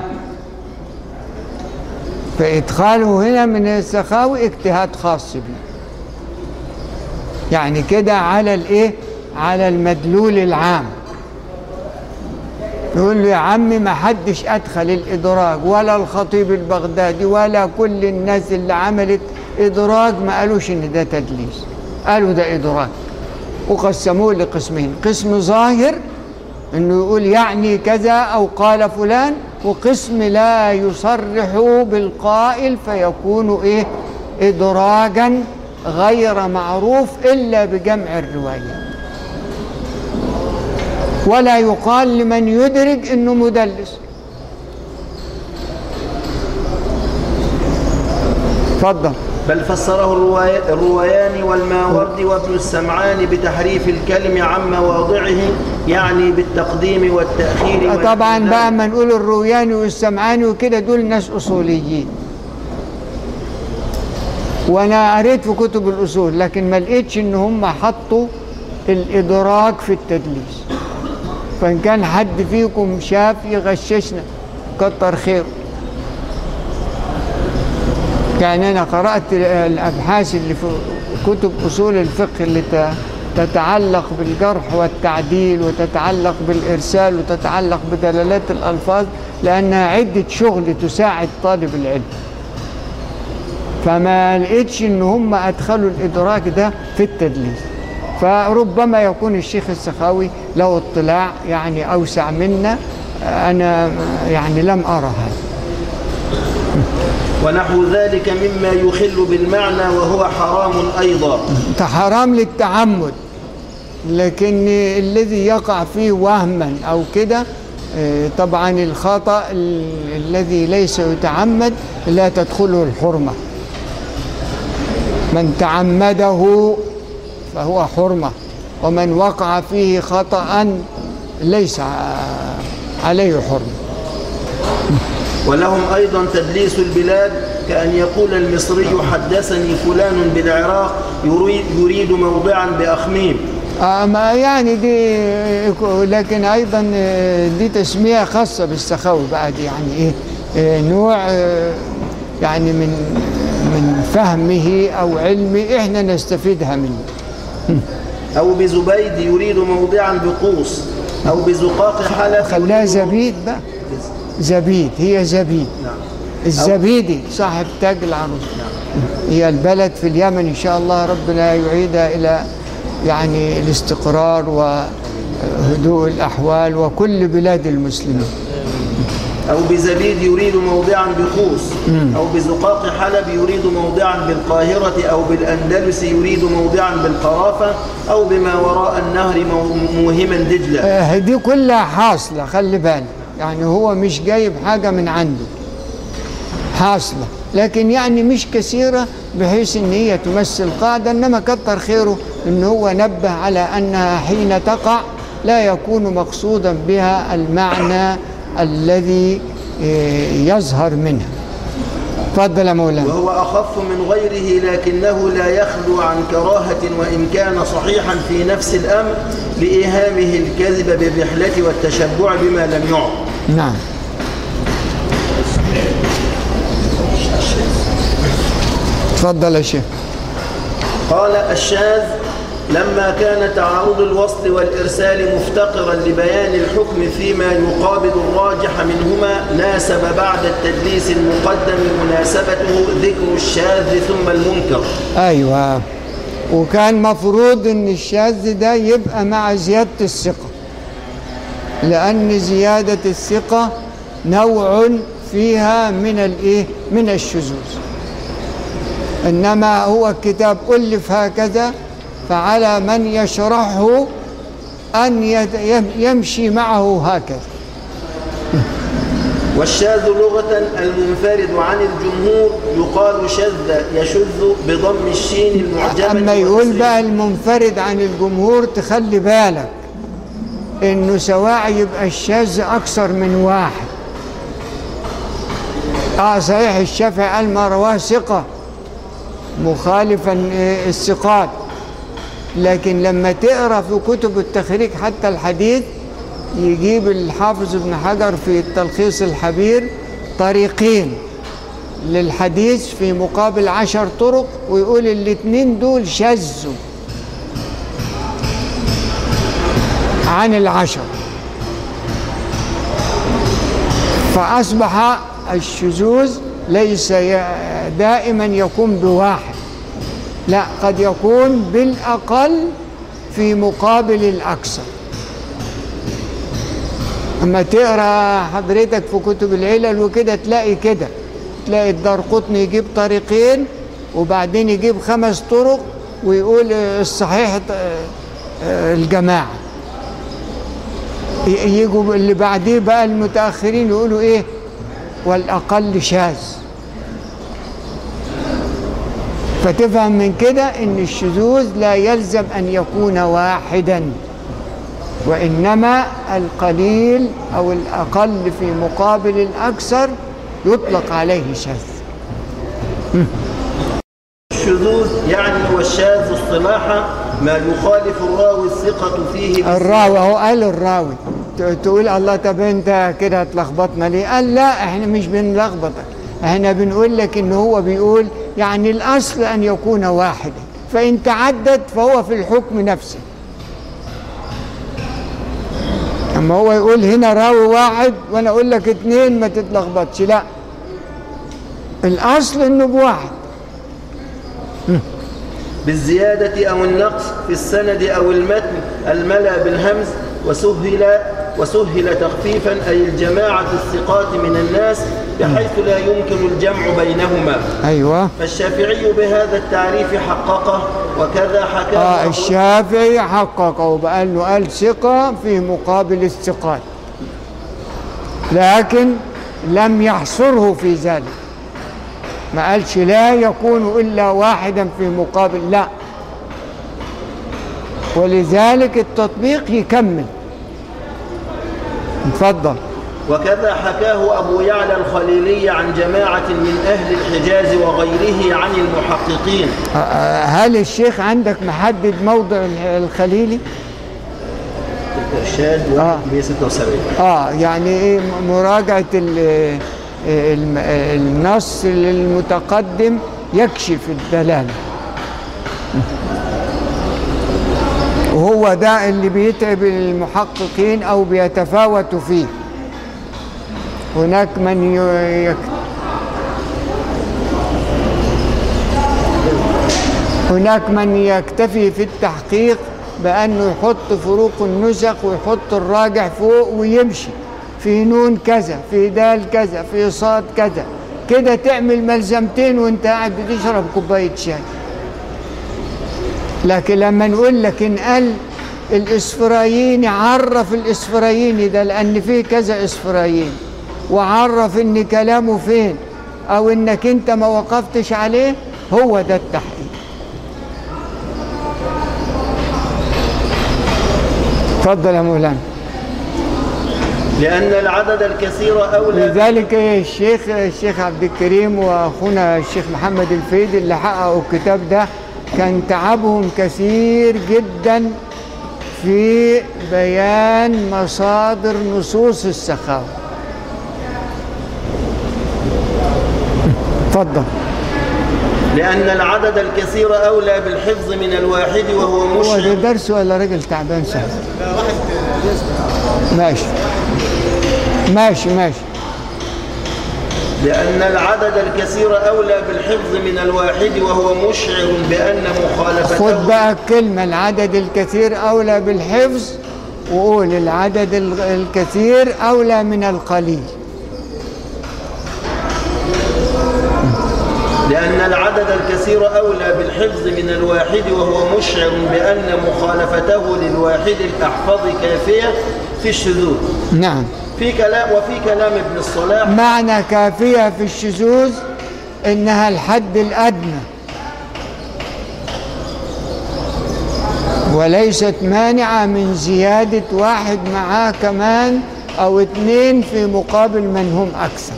[SPEAKER 2] فادخاله هنا من السخاوي اجتهاد خاص بيه يعني كده على الايه على المدلول العام يقول له يا عمي ما حدش ادخل الادراج ولا الخطيب البغدادي ولا كل الناس اللي عملت ادراج ما قالوش ان ده تدليس قالوا ده ادراج وقسموه لقسمين قسم ظاهر انه يقول يعني كذا او قال فلان وقسم لا يصرح بالقائل فيكون ايه ادراجا غير معروف الا بجمع الروايات ولا يقال لمن يدرك انه مدلس اتفضل
[SPEAKER 3] بل فسره الرواي- الرويان والماوردي وابن السمعان بتحريف الكلم عن مواضعه يعني بالتقديم والتأخير
[SPEAKER 2] طبعا
[SPEAKER 3] والإبدال.
[SPEAKER 2] بقى ما نقول الروياني والسمعاني وكده دول ناس اصوليين وانا قريت في كتب الاصول لكن ما لقيتش ان هم حطوا الادراك في التدليس فان كان حد فيكم شاف يغششنا كتر خيره يعني أنا قرأت الأبحاث اللي في كتب أصول الفقه اللي ت- تتعلق بالجرح والتعديل وتتعلق بالإرسال وتتعلق بدلالات الألفاظ لأنها عدة شغل تساعد طالب العلم فما لقيتش ان هم ادخلوا الادراك ده في التدليس فربما يكون الشيخ السخاوي له اطلاع يعني اوسع منا انا يعني لم ارى هذا
[SPEAKER 3] ونحو ذلك مما يخل بالمعنى وهو حرام أيضا
[SPEAKER 2] ده حرام للتعمد لكن الذي يقع فيه وهما او كده آه، طبعا الخطا ال- الذي ليس يتعمد لا تدخله الحرمه من تعمده فهو حرمه ومن وقع فيه خطا ليس ع- عليه حرمه
[SPEAKER 3] ولهم أيضا تدليس البلاد كأن يقول المصري حدثني فلان بالعراق يريد, يريد موضعا بأخميم
[SPEAKER 2] آه، ما يعني دي لكن ايضا آه، دي تسميه خاصه بالسخاوي بقى دي يعني ايه آه، نوع آه، يعني من من فهمه او علمه احنا نستفيدها منه
[SPEAKER 3] أو بزبيد يريد موضعا بقوس أو بزقاق حلب
[SPEAKER 2] خلاها
[SPEAKER 3] يريد-
[SPEAKER 2] زبيد بقى زبيد هي زبيد
[SPEAKER 3] نعم
[SPEAKER 2] الزبيدي صاحب تاج العروس هي البلد في اليمن ان شاء الله ربنا يعيدها الى يعني الاستقرار وهدوء الاحوال وكل بلاد المسلمين
[SPEAKER 3] أو بزبيد يريد موضعا بقوس أو بزقاق حلب يريد موضعا بالقاهرة أو بالأندلس يريد موضعا بالقرافة أو بما وراء النهر مو- موهما دجلة
[SPEAKER 2] آه، دي كلها حاصلة خلي بالك يعني هو مش جايب حاجة من عنده حاصلة لكن يعني مش كثيرة بحيث ان هي تمثل قاعدة انما كتر خيره ان هو نبه على انها حين تقع لا يكون مقصودا بها المعنى الذي آه، يظهر منها تفضل يا مولانا
[SPEAKER 3] وهو أخف من غيره لكنه لا يخلو عن كراهة وإن كان صحيحا في نفس الأمر لإيهامه الكذب بالرحلة والتشبع بما لم يعط
[SPEAKER 2] نعم تفضل يا شيخ
[SPEAKER 3] قال الشاذ لما كان تعارض الوصل والإرسال مفتقرا لبيان الحكم فيما يقابل الراجح منهما ناسب بعد التدليس المقدم مناسبته ذكر الشاذ ثم المنكر
[SPEAKER 2] ايوه وكان مفروض ان الشاذ ده يبقى مع زياده الثقه لان زياده الثقه نوع فيها من الايه من الشذوذ انما هو الكتاب الف هكذا فعلى من يشرحه ان يت- يم- يمشي معه هكذا
[SPEAKER 3] والشاذ لغة المنفرد عن الجمهور يقال شذ يشذ بضم الشين المعجمة
[SPEAKER 2] اما يقول
[SPEAKER 3] وكسرها.
[SPEAKER 2] بقى المنفرد عن الجمهور تخلي بالك انه سواء يبقى الشاذ اكثر من واحد اه صحيح الشافعي قال ما رواه ثقه مخالفا آه، الثقات لكن لما تقرا في كتب التخريج حتى الحديث يجيب الحافظ ابن حجر في التلخيص الحبير طريقين للحديث في مقابل عشر طرق ويقول الاتنين دول شذوا عن العشر فأصبح الشذوذ ليس ي- دائما يكون بواحد لا قد يكون بالأقل في مقابل الأكثر اما تقرا حضرتك في كتب العلل وكده تلاقي كده تلاقي الدار قطني يجيب طريقين وبعدين يجيب خمس طرق ويقول الصحيح آه، آه، الجماعه ي- يجوا اللي بعديه بقى المتاخرين يقولوا ايه والاقل شاذ فتفهم من كده ان الشذوذ لا يلزم ان يكون واحدا وإنما القليل أو الأقل في مقابل الأكثر يطلق عليه شاذ
[SPEAKER 3] الشذوذ يعني والشاذ اصطلاحا ما يخالف الراوي الثقة فيه
[SPEAKER 2] الراوي هو قال الراوي ت- تقول الله طب انت كده هتلخبطنا ليه قال لا احنا مش بنلخبطك احنا بنقول لك ان هو بيقول يعني الاصل ان يكون واحدا فان تعدد فهو في الحكم نفسه اما هو يقول هنا راوي واحد وانا اقول لك اتنين ما تتلخبطش لا الاصل انه بواحد
[SPEAKER 3] بالزيادة أو النقص في السند أو المتن الملا بالهمز وسهل وسهل تخفيفا أي الجماعة الثقات من الناس بحيث لا يمكن الجمع بينهما
[SPEAKER 2] ايوه
[SPEAKER 3] فالشافعي بهذا التعريف حققه وكذا حكاه
[SPEAKER 2] آه
[SPEAKER 3] أبو-
[SPEAKER 2] الشافعي حققه بأنه قال ثقة في مقابل الثقات لكن لم يحصره في ذلك ما قالش لا يكون إلا واحدا في مقابل لا ولذلك التطبيق يكمل اتفضل
[SPEAKER 3] وكذا حكاه أبو يعلى الخليلي عن جماعة من أهل الحجاز وغيره عن المحققين
[SPEAKER 2] آه، آه، هل الشيخ عندك محدد موضع الخليلي؟
[SPEAKER 3] الإرشاد 176
[SPEAKER 2] اه يعني ايه مراجعة ال- الم- النص للمتقدم يكشف الدلالة وهو ده اللي بيتعب المحققين او بيتفاوتوا فيه هناك من ي- يك هناك من يكتفي في التحقيق بأنه يحط فروق النسخ ويحط الراجع فوق ويمشي في نون كذا في دال كذا في صاد كذا كده تعمل ملزمتين وانت قاعد بتشرب كوباية شاي لكن لما نقول لك ان قال الاسفرايني عرف الاسفرايني ده لان فيه كذا اسفرايني وعرف ان كلامه فين او انك انت ما وقفتش عليه هو ده التحقيق اتفضل يا مولانا
[SPEAKER 3] لأن العدد الكثير أولى
[SPEAKER 2] لذلك الشيخ الشيخ عبد الكريم واخونا الشيخ محمد الفيد اللي حققوا الكتاب ده كان تعبهم كثير جدا في بيان مصادر نصوص السخاوة اتفضل
[SPEAKER 3] لأن العدد الكثير أولى بالحفظ من الواحد وهو
[SPEAKER 2] هو ده
[SPEAKER 3] مشرك
[SPEAKER 2] درس ولا راجل تعبان سهل ماشي ماشي ماشي
[SPEAKER 3] لأن العدد الكثير أولى بالحفظ من الواحد وهو مشعر بأن مخالفته
[SPEAKER 2] خد بقى الكلمة العدد الكثير أولى بالحفظ وقول العدد ال- الكثير أولى من القليل
[SPEAKER 3] لأن العدد الكثير أولى بالحفظ من الواحد وهو مشعر بأن مخالفته للواحد الأحفظ كافية في الشذوذ
[SPEAKER 2] نعم
[SPEAKER 3] في كلام وفي كلام ابن الصلاح
[SPEAKER 2] معنى كافية في الشذوذ إنها الحد الأدنى وليست مانعة من زيادة واحد معاه كمان أو اتنين في مقابل من هم أكثر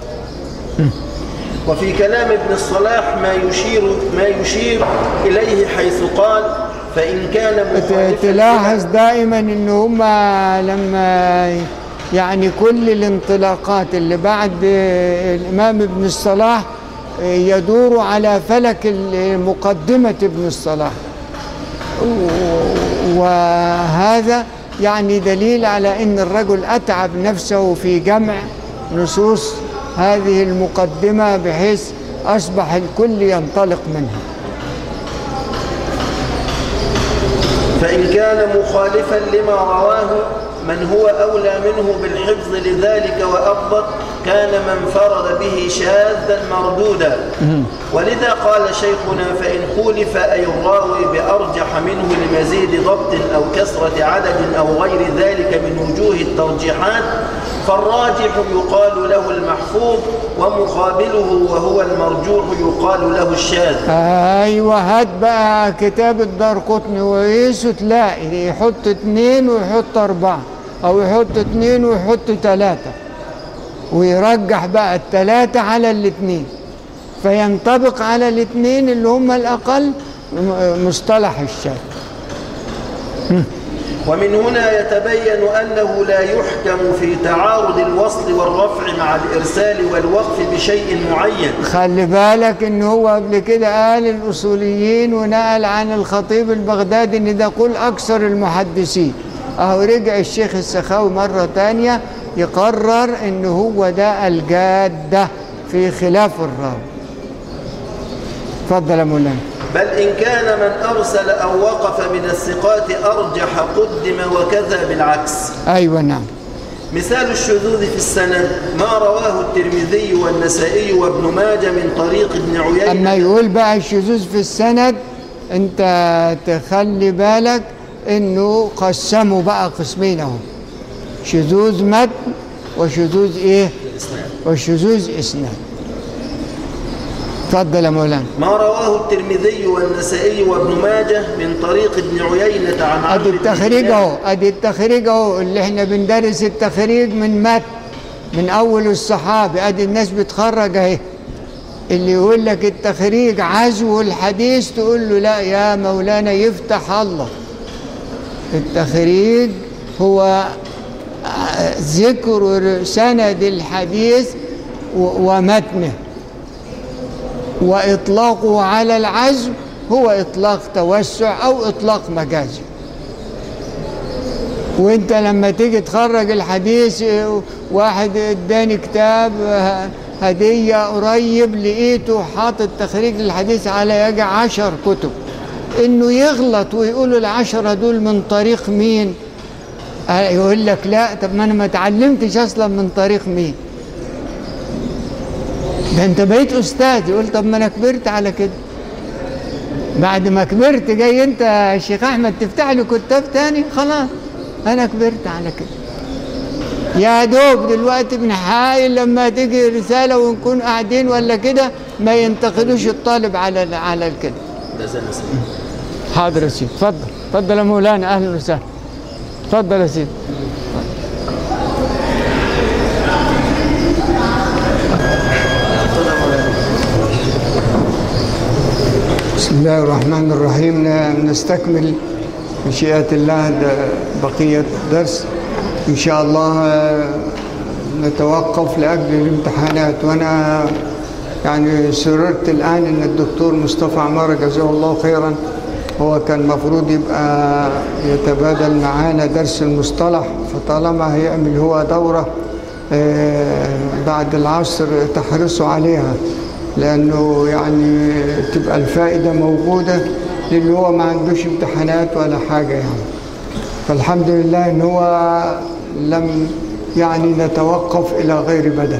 [SPEAKER 3] وفي كلام ابن الصلاح ما يشير ما يشير إليه حيث قال فإن كان مخالفا
[SPEAKER 2] تلاحظ دائما ان هم لما يعني كل الانطلاقات اللي بعد الامام ابن الصلاح يدور على فلك مقدمة ابن الصلاح وهذا يعني دليل على ان الرجل اتعب نفسه في جمع نصوص هذه المقدمة بحيث اصبح الكل ينطلق منها
[SPEAKER 3] فإن كان مخالفا لما رواه من هو أولى منه بالحفظ لذلك وأضبط كان من فرد به شاذا مردودا ولذا قال شيخنا فإن خولف أي الراوي بأرجح منه لمزيد ضبط أو كثرة عدد أو غير ذلك من وجوه الترجيحات فالراجح يقال له المحفوظ ومقابله وهو المرجوح يقال له الشاذ
[SPEAKER 2] ايوه هات بقى كتاب الدار قطني وقيسه تلاقي يحط اتنين ويحط اربعه او يحط اتنين ويحط تلاته ويرجح بقى التلاته على الاتنين فينطبق على الاتنين اللي هم الاقل م- مصطلح الشاذ
[SPEAKER 3] ومن هنا يتبين أنه لا يحكم في تعارض الوصل والرفع مع الإرسال والوقف بشيء معين
[SPEAKER 2] خلي بالك ان هو قبل كده قال الاصوليين ونقل عن الخطيب البغدادي ان ده قول اكثر المحدثين اهو رجع الشيخ السخاوي مرة تانية يقرر ان هو ده الجادة في خلاف الراوي اتفضل يا مولانا
[SPEAKER 3] بل إن كان من أرسل أو وقف من الثقات أرجح قدم وكذا بالعكس
[SPEAKER 2] ايوه نعم
[SPEAKER 3] مثال الشذوذ في السند ما رواه الترمذي والنسائي وابن ماجه من طريق ابن
[SPEAKER 2] اما
[SPEAKER 3] عيينة
[SPEAKER 2] يقول بقى الشذوذ في السند انت تخلي بالك انه قسموا بقى قسمين اهو شذوذ متن وشذوذ ايه وشذوذ اسناد اتفضل يا مولانا
[SPEAKER 3] ما رواه الترمذي والنسائي وابن ماجه من طريق ابن عيينة عن
[SPEAKER 2] ادي
[SPEAKER 3] عمرو بن
[SPEAKER 2] التخريج
[SPEAKER 3] دينار.
[SPEAKER 2] اهو ادي التخريج اهو اللي احنا بندرس التخريج من متن من اول الصحابي ادي الناس بتخرج اهي اللي يقول لك التخريج عزو الحديث تقول له لا يا مولانا يفتح الله التخريج هو ذكر سند الحديث و- ومتنه وإطلاقه على العزم هو إطلاق توسع أو إطلاق مجازي وانت لما تيجي تخرج الحديث اه، واحد اداني كتاب اه، هدية قريب لقيته حاطط تخريج للحديث على يجي عشر كتب انه يغلط ويقولوا العشرة دول من طريق مين اه، يقول لك لا طب ما انا ما اتعلمتش اصلا من طريق مين ده انت بقيت استاذ يقول طب ما انا كبرت على كده بعد ما كبرت جاي انت يا شيخ احمد تفتح لي كتاب تاني خلاص انا كبرت على كده يا دوب دلوقتي بنحاول لما تيجي رساله ونكون قاعدين ولا كده ما ينتقدوش الطالب على على الكده
[SPEAKER 3] لا زال نسأل.
[SPEAKER 2] حاضر يا سيدي اتفضل اتفضل يا مولانا اهلا وسهلا اتفضل يا سيدي بسم الله الرحمن الرحيم ن- نستكمل مشيئة الله د- بقية درس إن شاء الله آه، نتوقف لأجل الامتحانات وأنا يعني سررت الآن إن الدكتور مصطفى عمارة جزاه الله خيرا هو كان مفروض يبقى يتبادل معانا درس المصطلح فطالما هيعمل هو دورة آه، بعد العصر تحرصوا عليها لأنه يعني تبقى الفائدة موجودة لأن هو ما عندوش امتحانات ولا حاجة يعني فالحمد لله إن هو لم يعني نتوقف إلى غير بدل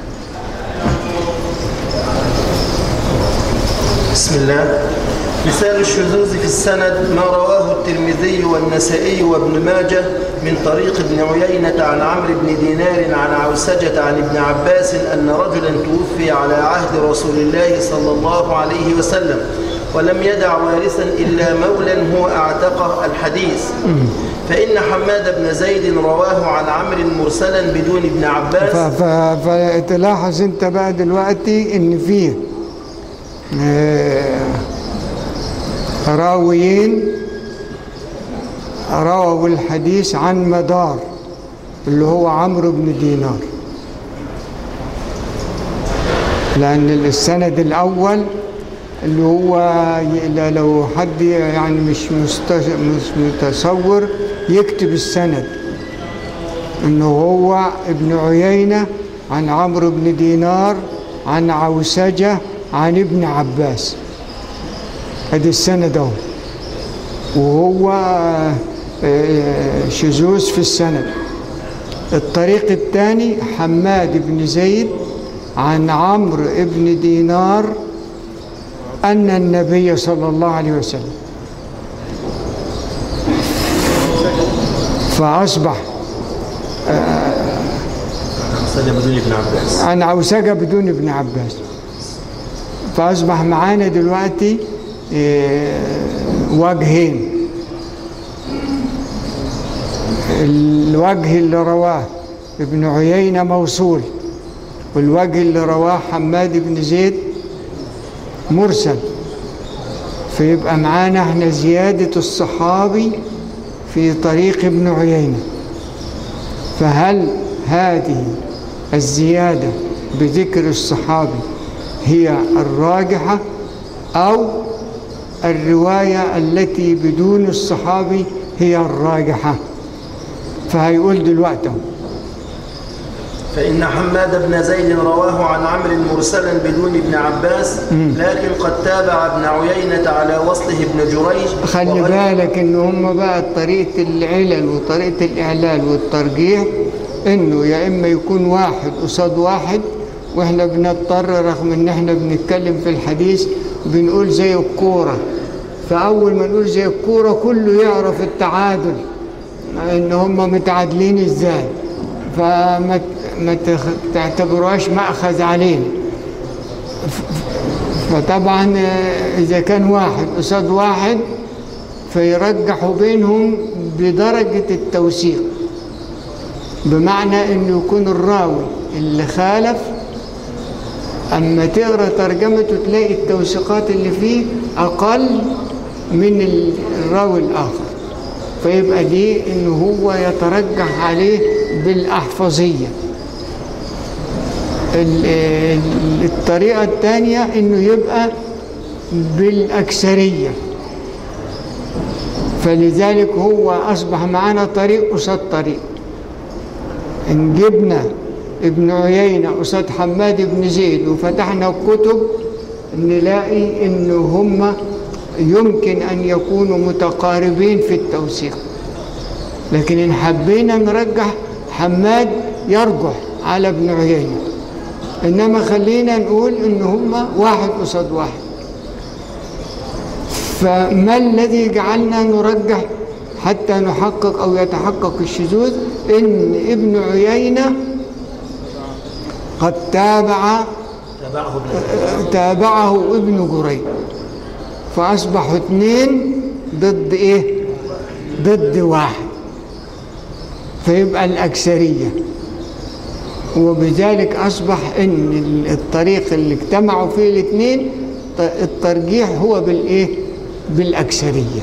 [SPEAKER 3] بسم الله مثال الشذوذ في السند ما رواه الترمذي والنسائي وابن ماجه من طريق ابن عيينة عن عمرو بن دينار عن عوسجة عن ابن عباس أن رجلا توفي على عهد رسول الله صلى الله عليه وسلم ولم يدع وارثا إلا مولا هو أعتقه الحديث فإن حماد بن زيد رواه عن عمرو مرسلا بدون ابن عباس
[SPEAKER 2] ف- ف- فتلاحظ انت بقى دلوقتي ان فيه آه، راويين رووا الحديث عن مدار اللي هو عمرو بن دينار لأن السند الأول اللي هو ي- لو حد يعني مش مست- مش متصور يكتب السند انه هو ابن عيينة عن عمرو بن دينار عن عوسجة عن ابن عباس ادي السند اهو وهو آه، شذوذ في السند الطريق الثاني حماد بن زيد عن عمرو بن دينار أن النبي صلى الله عليه وسلم فأصبح
[SPEAKER 3] صلى بدون ابن عباس
[SPEAKER 2] عن عوسجة بدون ابن عباس فأصبح معانا دلوقتي آه، وجهين الوجه اللي رواه ابن عيينة موصول والوجه اللي رواه حماد بن زيد مرسل فيبقى معانا احنا زيادة الصحابي في في طريق ابن عيينة فهل هذه الزيادة بذكر الصحابي هي الراجحة أو الرواية التي بدون الصحابي هي الراجحة فهيقول دلوقتي أهو.
[SPEAKER 3] فإن حماد بن زيد رواه عن عمرو مرسلا بدون ابن عباس لكن قد تابع ابن عيينة على وصله ابن جريج
[SPEAKER 2] خلي
[SPEAKER 3] وغير-
[SPEAKER 2] بالك ان هم بقى طريقة العلل وطريقة الاعلال والترجيح انه يا اما يكون واحد قصاد واحد واحنا بنضطر رغم ان احنا بنتكلم في الحديث بنقول زي الكورة فاول ما نقول زي الكورة كله يعرف التعادل ان هم متعادلين ازاي فما ما تخ- تعتبروهاش مأخذ علينا فطبعا آه، إذا كان واحد قصاد واحد فيرجحوا بينهم بدرجة التوثيق بمعنى أنه يكون الراوي اللي خالف أما تقرأ ترجمته تلاقي التوثيقات اللي فيه أقل من الراوي الآخر فيبقى دي أنه هو يترجح عليه بالأحفظية ال- ال- الطريقة الثانية انه يبقى بالأكثرية فلذلك هو أصبح معنا طريق قصاد طريق إن جبنا ابن عيينة قصاد حماد بن زيد وفتحنا الكتب نلاقي إن هم يمكن أن يكونوا متقاربين في التوثيق لكن إن حبينا نرجح حماد يرجح على ابن عيينة إنما خلينا نقول إن هما واحد قصاد واحد فما الذي جعلنا نرجح حتى نحقق أو يتحقق الشذوذ إن ابن عيينة قد تابع
[SPEAKER 3] تابعه ابن
[SPEAKER 2] تابعه ابن جريج فأصبحوا اثنين ضد إيه؟ ضد واحد فيبقى الأكثرية وبذلك أصبح إن الطريق اللي اجتمعوا فيه الاثنين ط- الترجيح هو بالإيه؟ بالأكثرية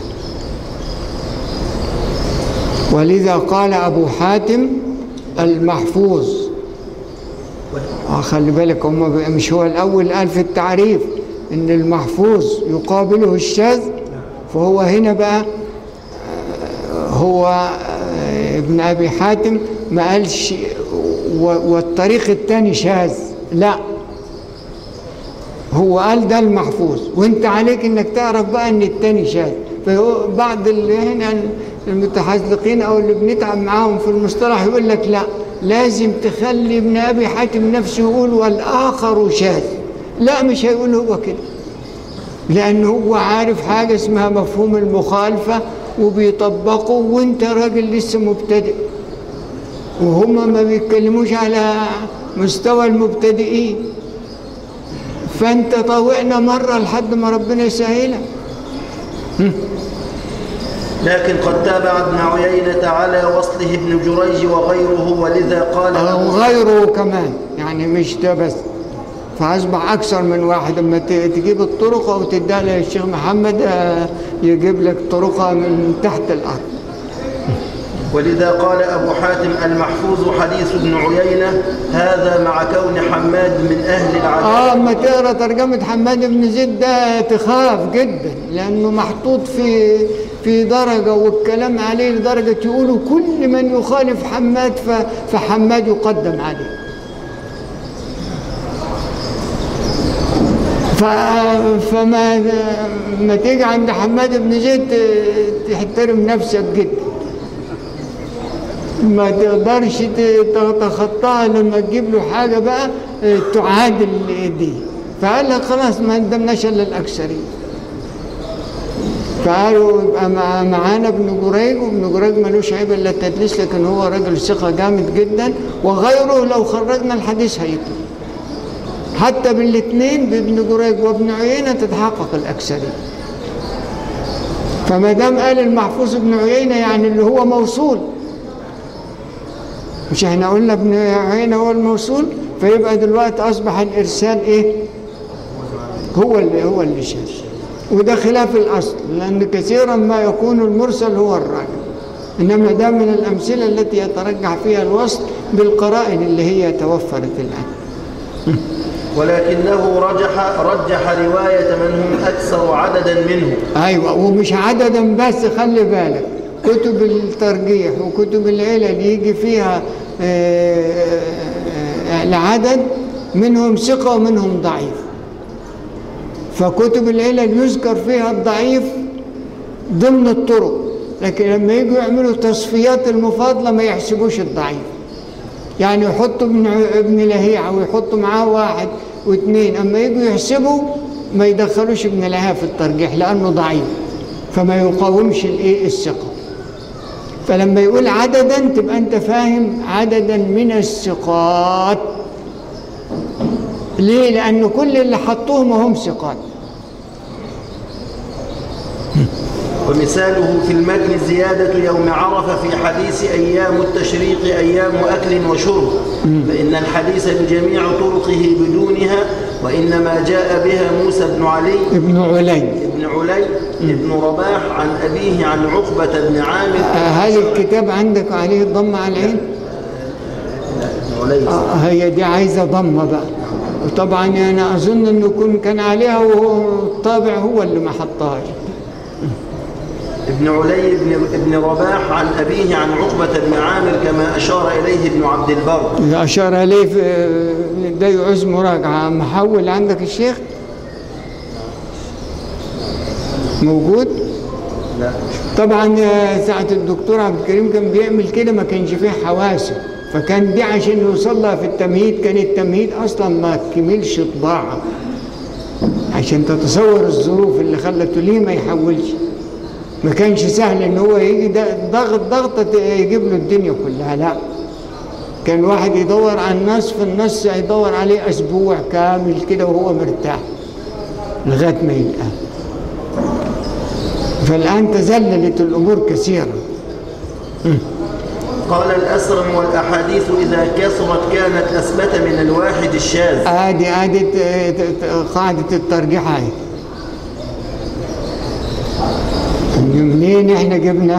[SPEAKER 2] ولذا قال أبو حاتم المحفوظ آه خلي بالك هم بقى- مش هو الأول قال في التعريف إن المحفوظ يقابله الشاذ فهو هنا بقى آه، هو آه، ابن أبي حاتم ما قالش و- والطريق الثاني شاذ لا هو قال ده المحفوظ وانت عليك انك تعرف بقى ان التاني شاذ فهو بعض اللي هنا المتحذقين او اللي بنتعب معاهم في المصطلح يقول لك لا لازم تخلي ابن ابي حاتم نفسه يقول والاخر شاذ لا مش هيقول هو كده لأنه هو عارف حاجة اسمها مفهوم المخالفة وبيطبقه وانت راجل لسه مبتدئ وهم ما بيتكلموش على مستوى المبتدئين فانت طوعنا مرة لحد ما ربنا يسهلها
[SPEAKER 3] لكن قد تابع ابن عيينة على وصله ابن جريج وغيره ولذا قال
[SPEAKER 2] أو
[SPEAKER 3] أبو
[SPEAKER 2] غيره كمان يعني مش ده بس فأصبح أكثر من واحد لما ت- تجيب الطرق أو تديها للشيخ محمد آه، يجيب لك طرقها من تحت الأرض
[SPEAKER 3] ولذا قال أبو حاتم المحفوظ حديث ابن عيينة هذا مع كون حماد من أهل العدالة
[SPEAKER 2] اه اما تقرا ترجمه حماد بن زيد ده تخاف جدا لانه محطوط في في درجه والكلام عليه لدرجه يقولوا كل من يخالف حماد ف- فحماد يقدم عليه ف- فما ما تيجي عند حماد بن زيد ت- تحترم نفسك جدا ما تقدرش ت- تتخطاها لما تجيب له حاجة بقى اه، تعادل دي فقال لك خلاص ما ندمناش الا الأكثرية فقالوا يبقى مع- معانا ابن جريج وابن جريج ملوش عيب الا التدليس لكن هو راجل ثقة جامد جدا وغيره لو خرجنا الحديث هيطلع حتى بالاثنين بابن جريج وابن عيينة تتحقق الأكثرية فما دام قال المحفوظ ابن عيينة يعني اللي هو موصول مش احنا قلنا ابن عيينة هو الموصول فيبقى دلوقتي أصبح الإرسال إيه؟ هو اللي هو اللي شاذ وده خلاف الأصل لأن كثيرا ما يكون المرسل هو الراجل إنما ده من الأمثلة التي يترجح فيها الوصل بالقرائن اللي هي توفرت الآن
[SPEAKER 3] ولكنه رجح رجح رواية من هم أكثر عددا منه
[SPEAKER 2] ايوه ومش عددا بس خلي بالك كتب الترجيح وكتب العلل يجي فيها آه، آه، العدد منهم ثقة ومنهم ضعيف فكتب العلل يذكر فيها الضعيف ضمن الطرق لكن لما يجوا يعملوا تصفيات المفاضلة ما يحسبوش الضعيف يعني يحطوا ابن ابن لهيعة ويحطوا معاه واحد واثنين اما يجوا يحسبوا ما يدخلوش ابن لهيعة في الترجيح لانه ضعيف فما يقاومش الايه الثقة فلما يقول عددا تبقى انت فاهم عددا من الثقات ليه لان كل اللي حطوهم هم ثقات
[SPEAKER 3] ومثاله في المجن زيادة يوم عرفة في حديث أيام التشريق أيام أكل وشرب فإن الحديث بجميع طرقه بدونها وإنما جاء بها موسى بن علي
[SPEAKER 2] ابن علي
[SPEAKER 3] بن علي بن رباح عن أبيه عن عقبة بن عامر
[SPEAKER 2] آه، هل الكتاب عندك عليه ضم على العين؟
[SPEAKER 3] بن علي
[SPEAKER 2] آه، هي دي عايزة ضمة بقى وطبعا أنا أظن إنه يكون كان عليها وهو الطابع هو اللي ما حطهاش
[SPEAKER 3] ابن علي بن ابن رباح عن أبيه عن عقبة بن عامر كما أشار إليه ابن عبد البر
[SPEAKER 2] إذا أشار عليه في ده يعوز مراجعة محول عندك الشيخ موجود
[SPEAKER 3] لا
[SPEAKER 2] طبعا آه، ساعة الدكتور عبد الكريم كان بيعمل كده ما كانش فيه حواسه فكان دي عشان يوصل لها في التمهيد كان التمهيد أصلا ما كملش طباعة عشان تتصور الظروف اللي خلته ليه ما يحولش ما كانش سهل ان هو يجي ده- ضغط ضغطة ت- يجيب له الدنيا كلها لا كان واحد يدور على النص في النص يدور عليه اسبوع كامل كده وهو مرتاح لغايه ما يلقاه فالان تزللت الامور كثيرا
[SPEAKER 3] قال الأسرم والأحاديث إذا كثرت كانت أثبت من الواحد الشاذ
[SPEAKER 2] ادي ادي ت- ت- ت- قاعده الترجيح هاي منين احنا جبنا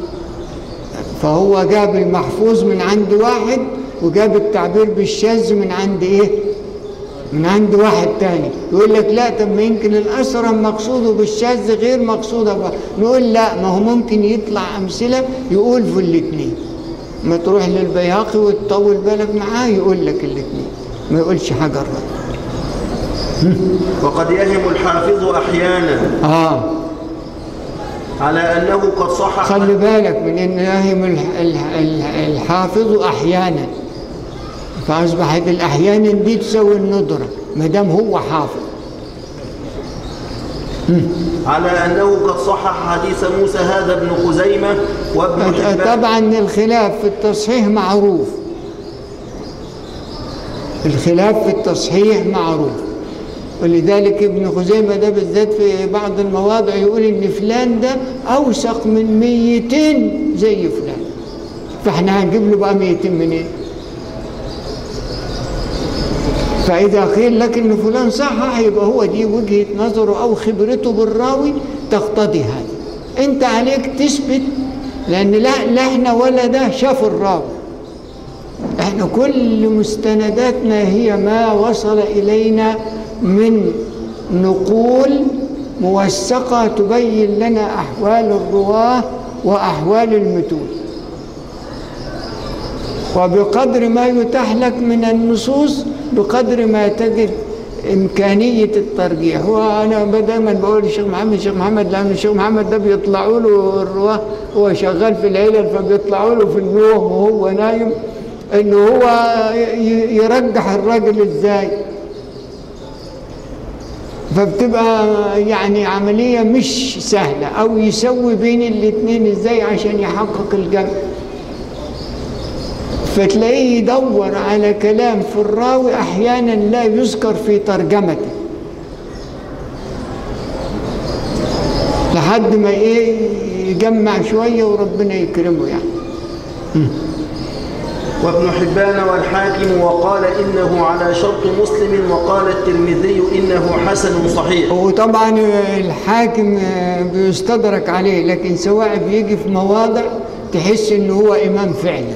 [SPEAKER 2] فهو جاب المحفوظ من عند واحد وجاب التعبير بالشاذ من عند ايه من عند واحد تاني يقول لك لا طب ما يمكن الأسرم مقصوده بالشاذ غير مقصوده بقى. نقول لا ما هو ممكن يطلع أمثلة يقول في الاثنين ما تروح للبياقي وتطول بالك معاه يقول لك الاثنين ما يقولش حاجة الرد
[SPEAKER 3] وقد يهم الحافظ أحيانا
[SPEAKER 2] اه
[SPEAKER 3] على أنه قد صحح
[SPEAKER 2] خلي بالك من ان يهم الح- الح- الح- الحافظ احيانا فاصبحت الاحيانا دي تساوي الندره ما دام هو حافظ
[SPEAKER 3] على أنه قد صحح حديث موسى هذا ابن خزيمة وابن حبان
[SPEAKER 2] طبعا الخلاف في التصحيح معروف الخلاف في التصحيح معروف ولذلك ابن خزيمة ده بالذات في بعض المواضع يقول ان فلان ده اوثق من ميتين زي فلان فاحنا هنجيب له بقى ميتين منين فإذا قيل لك إن فلان صحح يبقى هو دي وجهة نظره أو خبرته بالراوي تقتضي هذا أنت عليك تثبت لأن لا, لا إحنا ولا ده شاف الراوي إحنا كل مستنداتنا هي ما وصل إلينا من نقول موثقة تبين لنا أحوال الرواة وأحوال المتون وبقدر ما يتاح لك من النصوص بقدر ما تجد إمكانية الترجيح وأنا دايما بقول الشيخ محمد الشيخ محمد لأن الشيخ محمد ده بيطلعوا له الرواه هو شغال في العلل فبيطلعوا له في النوم وهو نايم إنه هو ي- يرجح الراجل إزاي فبتبقى يعني عملية مش سهلة أو يسوي بين الاتنين إزاي عشان يحقق الجمع فتلاقيه يدور على كلام في الراوي احيانا لا يذكر في ترجمته لحد ما ايه يجمع شويه وربنا يكرمه يعني
[SPEAKER 3] وابن حبان والحاكم وقال إنه على شرط مسلم وقال الترمذي إنه حسن صحيح
[SPEAKER 2] وطبعا الحاكم بيستدرك عليه لكن سواء بيجي في مواضع تحس إنه هو إمام فعلا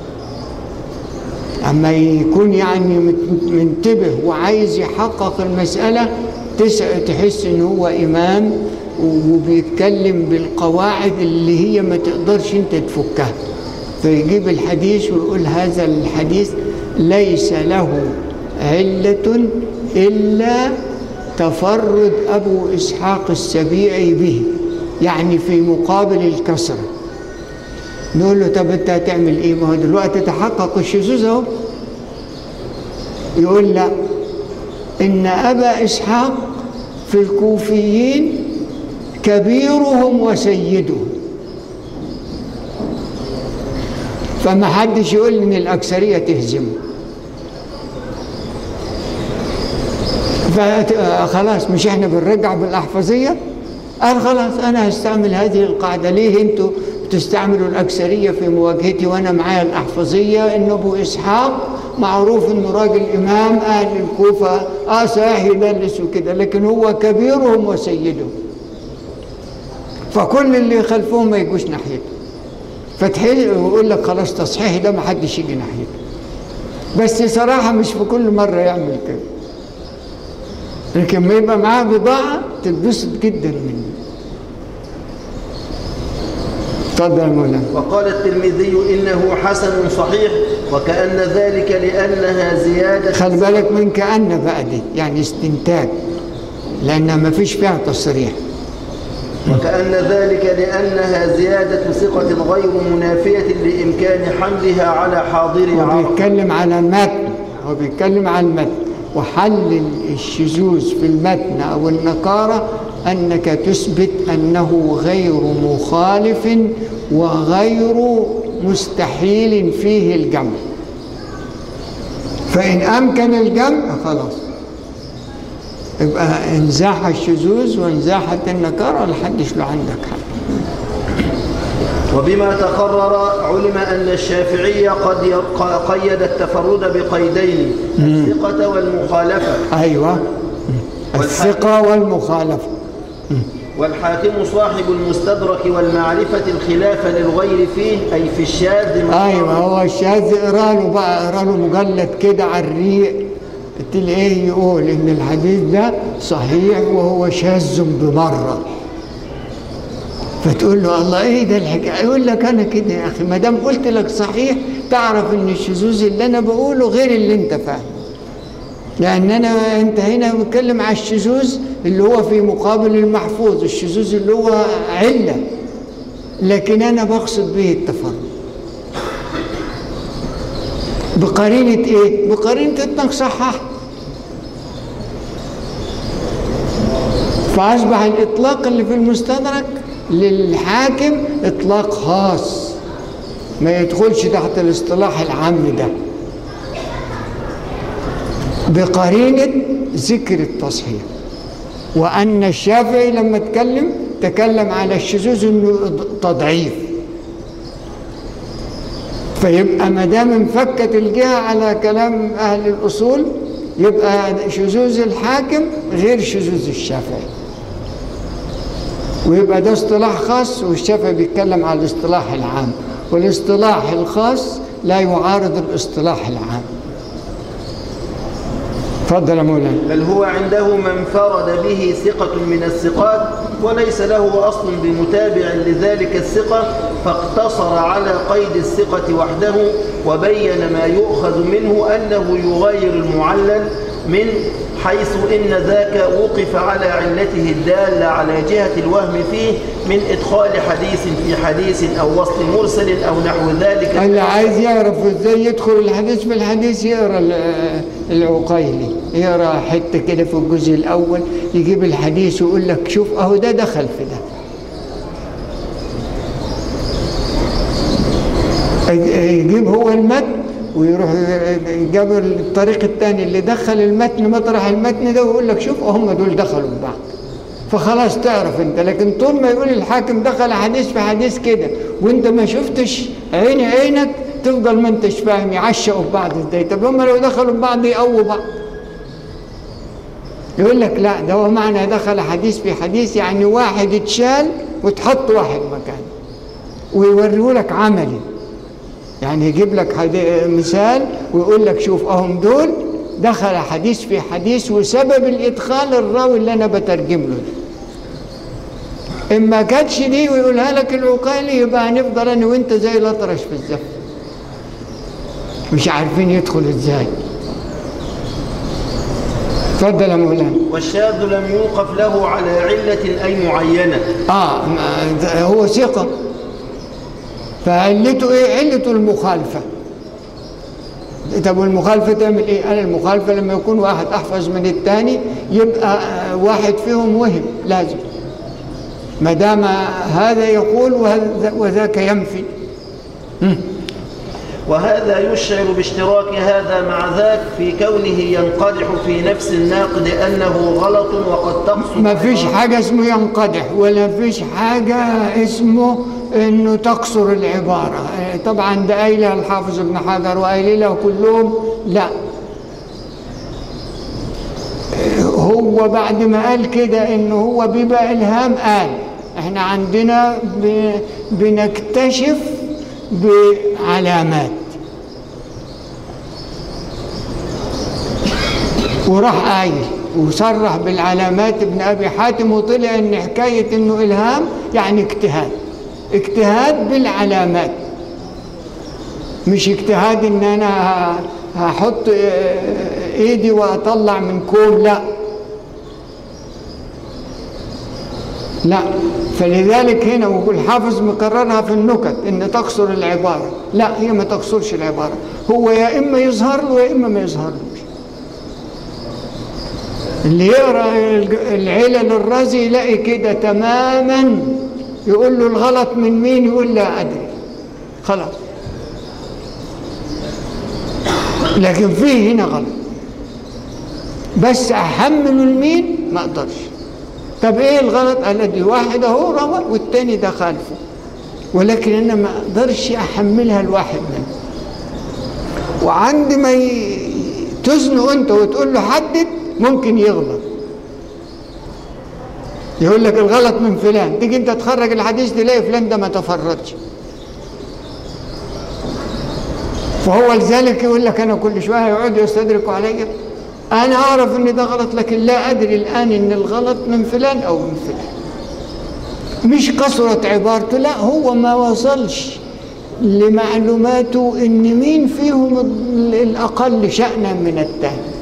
[SPEAKER 2] أما يكون يعني مت- منتبه وعايز يحقق المسألة تس- تحس إنه هو إمام وبيتكلم بالقواعد اللي هي ما تقدرش أنت تفكها فيجيب الحديث ويقول هذا الحديث ليس له علة إلا تفرد أبو إسحاق السبيعي به يعني في مقابل الكسرة نقول له طب انت هتعمل ايه ما هو دلوقتي تحقق الشذوذ اهو يقول لا ان ابا اسحاق في الكوفيين كبيرهم وسيدهم فما حدش يقول ان الاكثريه تهزمه فخلاص مش احنا بنرجع بالاحفظيه قال خلاص انا هستعمل هذه القاعده ليه انتوا بتستعملوا الاكثريه في مواجهتي وانا معايا الاحفظيه ان ابو اسحاق معروف انه راجل امام اهل الكوفه اه صحيح يدلس وكده لكن هو كبيرهم وسيدهم فكل اللي يخلفوهم ما يجوش ناحيته فتحل ويقول لك خلاص تصحيحي ده ما حدش يجي ناحيته بس صراحه مش في كل مره يعمل كده لكن ما يبقى معاه بضاعة تتبسط جدا منه اتفضل يا مولانا
[SPEAKER 3] وقال الترمذي إنه حسن صحيح وكأن ذلك لأنها زيادة
[SPEAKER 2] خلي بالك من كأن بقى دي يعني استنتاج لأنها ما فيش فيها تصريح
[SPEAKER 3] وكأن ذلك لأنها زيادة ثقة غير منافية لإمكان حملها على حاضر
[SPEAKER 2] هو
[SPEAKER 3] عرب
[SPEAKER 2] بيتكلم على المتن هو بيتكلم على المتن وحل الشذوذ في المتن أو النكارة أنك تثبت أنه غير مخالف وغير مستحيل فيه الجمع فإن أمكن الجمع خلاص يبقى انزاح الشذوذ وانزاحت النكارة لحدش له عندك حق
[SPEAKER 3] وبما تقرر علم أن الشافعي قد يق- قيد التفرد بقيدين الثقة والمخالفة
[SPEAKER 2] أيوة الثقة والمخالفة
[SPEAKER 3] والحاكم صاحب المستدرك والمعرفة الخلاف للغير فيه أي في الشاذ
[SPEAKER 2] ايوه هو الشاذ اقرا له بقى اقرا له مجلد كده على الريق تلاقيه يقول ان الحديث ده صحيح وهو شاذ بمره فتقول له الله ايه ده الحكايه يقول لك انا كده يا اخي ما دام قلت لك صحيح تعرف ان الشذوذ اللي انا بقوله غير اللي انت فاهمه لان انا انت هنا بتكلم على الشذوذ اللي هو في مقابل المحفوظ الشذوذ اللي هو عله لكن انا بقصد به التفرد بقرينة ايه؟ بقرينة انك صحح فأصبح الإطلاق اللي في المستدرك للحاكم إطلاق خاص ما يدخلش تحت الاصطلاح العام ده بقرينة ذكر التصحيح وأن الشافعي لما اتكلم تكلم على الشذوذ انه تضعيف فيبقى ما دام انفكت الجهه على كلام اهل الاصول يبقى شذوذ الحاكم غير شذوذ الشافعي ويبقى ده اصطلاح خاص والشافعي بيتكلم على الاصطلاح العام والاصطلاح الخاص لا يعارض الاصطلاح العام تفضل يا مولانا
[SPEAKER 3] بل هو عنده من انفرد به ثقة من الثقات وليس له أصل بمتابع لذلك الثقة فاقتصر على قيد الثقة وحده وبين ما يؤخذ منه أنه يغير المعلل من حيث إن ذاك وقف على علته الدالة على جهة الوهم فيه من إدخال حديث في حديث أو وصل مرسل أو نحو ذلك
[SPEAKER 2] اللي عايز يعرف ازاي يدخل الحديث في الحديث يقرا ال- العقيلي يقرا حته كده في الجزء الاول يجيب الحديث ويقول لك شوف اهو ده دخل في ده يجيب هو المتن ويروح جاب الطريق الثاني اللي دخل المتن مطرح المتن ده ويقول لك شوف هم دول دخلوا في بعض فخلاص تعرف انت لكن طول ما يقول الحاكم دخل حديث في حديث كده وانت ما شفتش عين عينك تفضل ما انتش فاهم يعشقوا في بعض ازاي طب هم لو دخلوا في بعض يقووا بعض يقول لك لا ده هو معنى دخل حديث في حديث يعني واحد اتشال وتحط واحد مكانه ويوريه لك عملي يعني يجيب لك حدي- مثال ويقول لك شوف اهم دول دخل حديث في حديث وسبب الادخال الراوي اللي انا بترجم له ده إن ما كانتش دي ويقولها لك العقالي يبقى هنفضل انا وانت زي الاطرش في الزفت مش عارفين يدخل ازاي اتفضل يا مولانا
[SPEAKER 3] والشاذ لم يوقف له على علة أي معينة
[SPEAKER 2] اه ما- ده هو ثقة فعلته ايه علته المخالفة طب والمخالفة تعمل ايه قال المخالفة لما يكون واحد احفظ من الثاني يبقى آه، واحد فيهم وهم لازم ما دام هذا يقول وهذا- وذاك ينفي
[SPEAKER 3] وهذا يشعر باشتراك هذا مع ذاك في كونه ينقدح في نفس الناقد أنه غلط وقد تقصد
[SPEAKER 2] ما فيش حاجة اسمه ينقدح ولا فيش حاجة اسمه انه تقصر العبارة آه، طبعا ده قايلها الحافظ ابن حجر وقايلها كلهم لا آه، هو بعد ما قال كده انه هو بيبقى الهام قال احنا عندنا ب- بنكتشف بعلامات وراح قايل وصرح بالعلامات ابن ابي حاتم وطلع ان حكايه انه الهام يعني اجتهاد اجتهاد بالعلامات مش اجتهاد ان انا ه- هحط اه، ايدي واطلع من كوم لا لا فلذلك هنا والحافظ مقررها في النكت ان تقصر العباره لا هي ما تقصرش العباره هو يا اما يظهر له يا اما ما يظهرلوش اللي يقرا الج- العلل الرازي يلاقي كده تماما يقول له الغلط من مين يقول لا ادري خلاص لكن فيه هنا غلط بس احمله لمين ما اقدرش طب ايه الغلط قال دي واحد اهو روى والتاني ده خالفه ولكن انا ما اقدرش احملها لواحد منهم وعند ما ي- تزنه انت وتقول له حدد ممكن يغلط يقول لك الغلط من فلان تيجي انت تخرج الحديث تلاقي فلان ده ما تفردش فهو لذلك يقول لك انا كل شويه يقعد يستدركوا عليا انا اعرف ان ده غلط لكن لا ادري الان ان الغلط من فلان او من فلان مش كثرت عبارته لا هو ما وصلش لمعلوماته ان مين فيهم ال- الاقل شانا من الثاني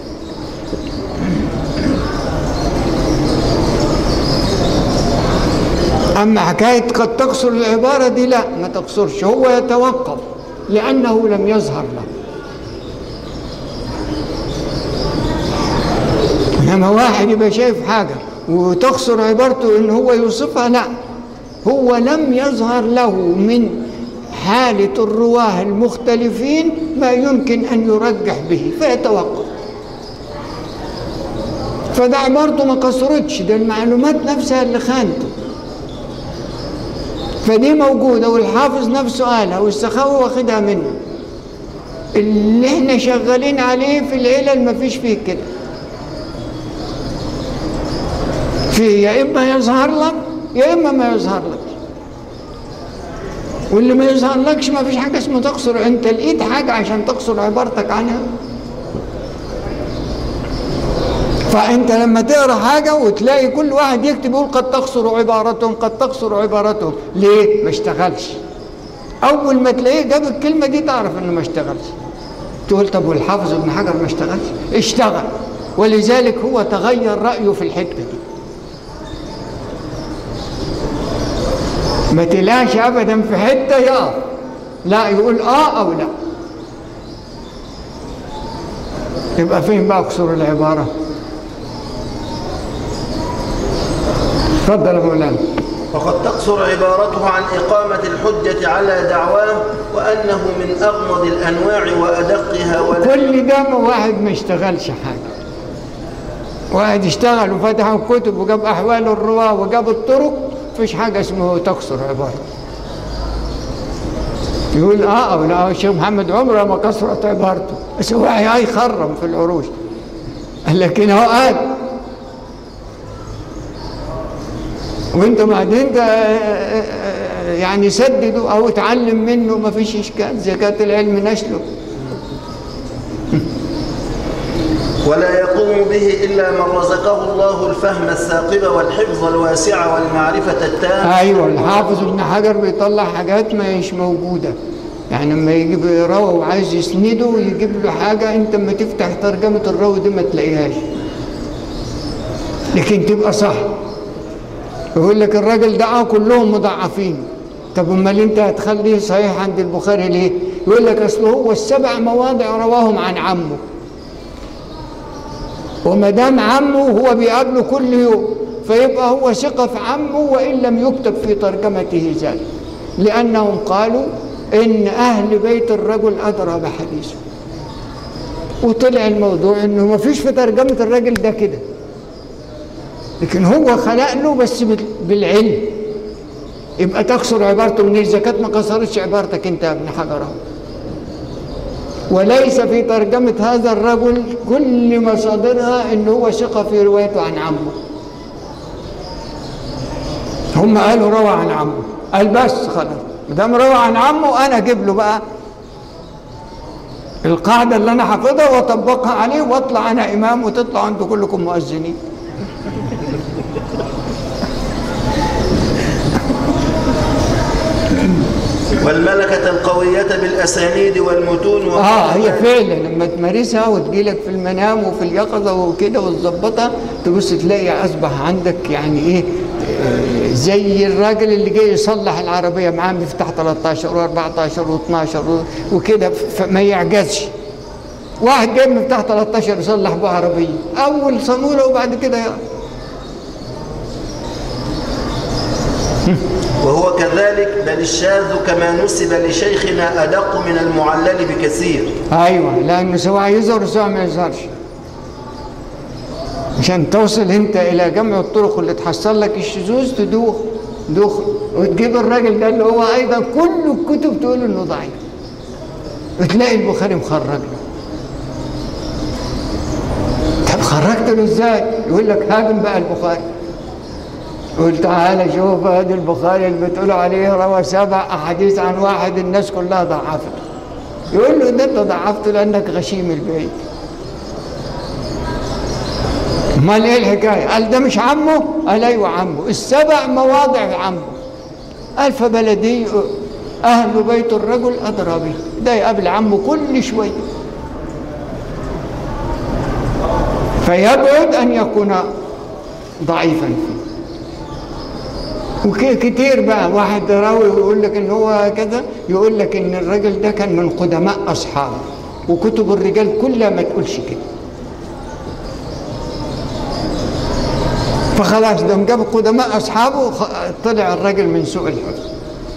[SPEAKER 2] أما حكاية قد تقصر العبارة دي لا ما تقصرش هو يتوقف لأنه لم يظهر له إنما واحد يبقى شايف حاجة وتقصر عبارته إن هو يوصفها لا هو لم يظهر له من حالة الرواه المختلفين ما يمكن أن يرجح به فيتوقف فده عبارته ما قصرتش ده المعلومات نفسها اللي خانته فدي موجودة والحافظ نفسه قالها والسخاوي واخدها منه اللي احنا شغالين عليه في العلل ما فيش فيه كده فيه يا إما يظهر لك يا إما ما يظهر لك واللي ما يظهر لكش ما فيش حاجة اسمها تقصر انت لقيت حاجة عشان تقصر عبارتك عنها فانت لما تقرا حاجه وتلاقي كل واحد يكتب يقول قد تقصر عبارتهم قد تقصر عبارتهم ليه ما اشتغلش اول ما تلاقيه جاب الكلمه دي تعرف انه ما اشتغلش تقول طب والحافظ ابن حجر ما اشتغلش اشتغل ولذلك هو تغير رايه في الحته دي ما تلاش ابدا في حته يقف لا يقول اه او لا يبقى فين بقى قصور العباره تفضل يا مولانا
[SPEAKER 3] وقد تقصر عبارته عن إقامة الحجة على دعواه وأنه من أغمض الأنواع وأدقها ولا
[SPEAKER 2] كل ده ما واحد ما اشتغلش حاجه واحد اشتغل وفتح الكتب وجاب احوال الرواه وجاب الطرق مفيش حاجه اسمه تقصر عباره يقول اه او لا الشيخ محمد عمره ما كسرت عبارته بس هو هيخرم في العروش لكن هو قال وانت بعدين ده يعني سدده او اتعلم منه ما فيش اشكال زكاة العلم نشله
[SPEAKER 3] ولا يقوم به إلا من رزقه الله الفهم الثاقب والحفظ الواسع والمعرفة التامة
[SPEAKER 2] ايوه الحافظ ابن حجر بيطلع حاجات ما هيش موجوده يعني لما يجيب راوي وعايز يسنده يجيب له حاجه انت لما تفتح ترجمه الراوي دي ما تلاقيهاش لكن تبقى صح يقول لك الراجل ده آه كلهم مضاعفين طب امال انت هتخليه صحيح عند البخاري ليه؟ يقول لك اصل هو السبع مواضع رواهم عن عمه وما دام عمه هو بيقابله كل يوم فيبقى هو ثقة في عمه وإن لم يكتب في ترجمته ذلك لأنهم قالوا إن أهل بيت الرجل أدرى بحديثه وطلع الموضوع إنه ما فيش في ترجمة الراجل ده كده لكن هو خلق له بس بال- بالعلم يبقى تقصر عبارته من إذا كانت ما قصرتش عبارتك أنت يا ابن حجر أهو. وليس في ترجمة هذا الرجل كل مصادرها ان هو ثقة في روايته عن عمه هم قالوا روى عن عمه قال بس خلاص ما دام روى عن عمه انا اجيب له بقى القاعدة اللي انا حافظها واطبقها عليه واطلع انا امام وتطلع انتوا كلكم مؤذنين
[SPEAKER 3] والملكة القوية بالأسانيد والمتون
[SPEAKER 2] اه هي فعلا لما تمارسها وتجيلك في المنام وفي اليقظه وكده وتظبطها تبص تلاقي اصبح عندك يعني ايه آه، زي الراجل اللي جاي يصلح العربيه معاه مفتاح 13 و14 و12 وكده فما يعجزش واحد جايب مفتاح 13 يصلح بيه عربيه اول صاموله وبعد كده يقف.
[SPEAKER 3] وهو كذلك بل الشاذ كما نسب لشيخنا أدق من المعلل بكثير
[SPEAKER 2] ايوه لانه سواء يظهر وسواء ما يظهرش عشان توصل انت الى جمع الطرق اللي تحصل لك الشذوذ تدوخ دوخ وتجيب الراجل ده اللي هو ايضا كل الكتب تقول انه ضعيف وتلاقي البخاري مخرج له طب خرجت له ازاي؟ يقول لك هاجم بقى البخاري قول تعالى شوف ادي البخاري اللي بتقولوا عليه روى سبع احاديث عن واحد الناس كلها ضعفته يقول له ده انت ضعفته لانك غشيم البيت امال ايه الحكايه قال ده مش عمه قال ايوه عمه السبع مواضع عمه قال فبلدي اهل بيت الرجل ادرى به ده يقابل عمه كل شويه فيبعد ان يكون ضعيفا فيه وكتير بقى واحد راوي يقول لك ان هو كذا يقول لك ان الراجل ده كان من قدماء اصحابه وكتب الرجال كلها ما تقولش كده فخلاص ده جاب قدماء اصحابه خ- طلع الراجل من سوء الحفظ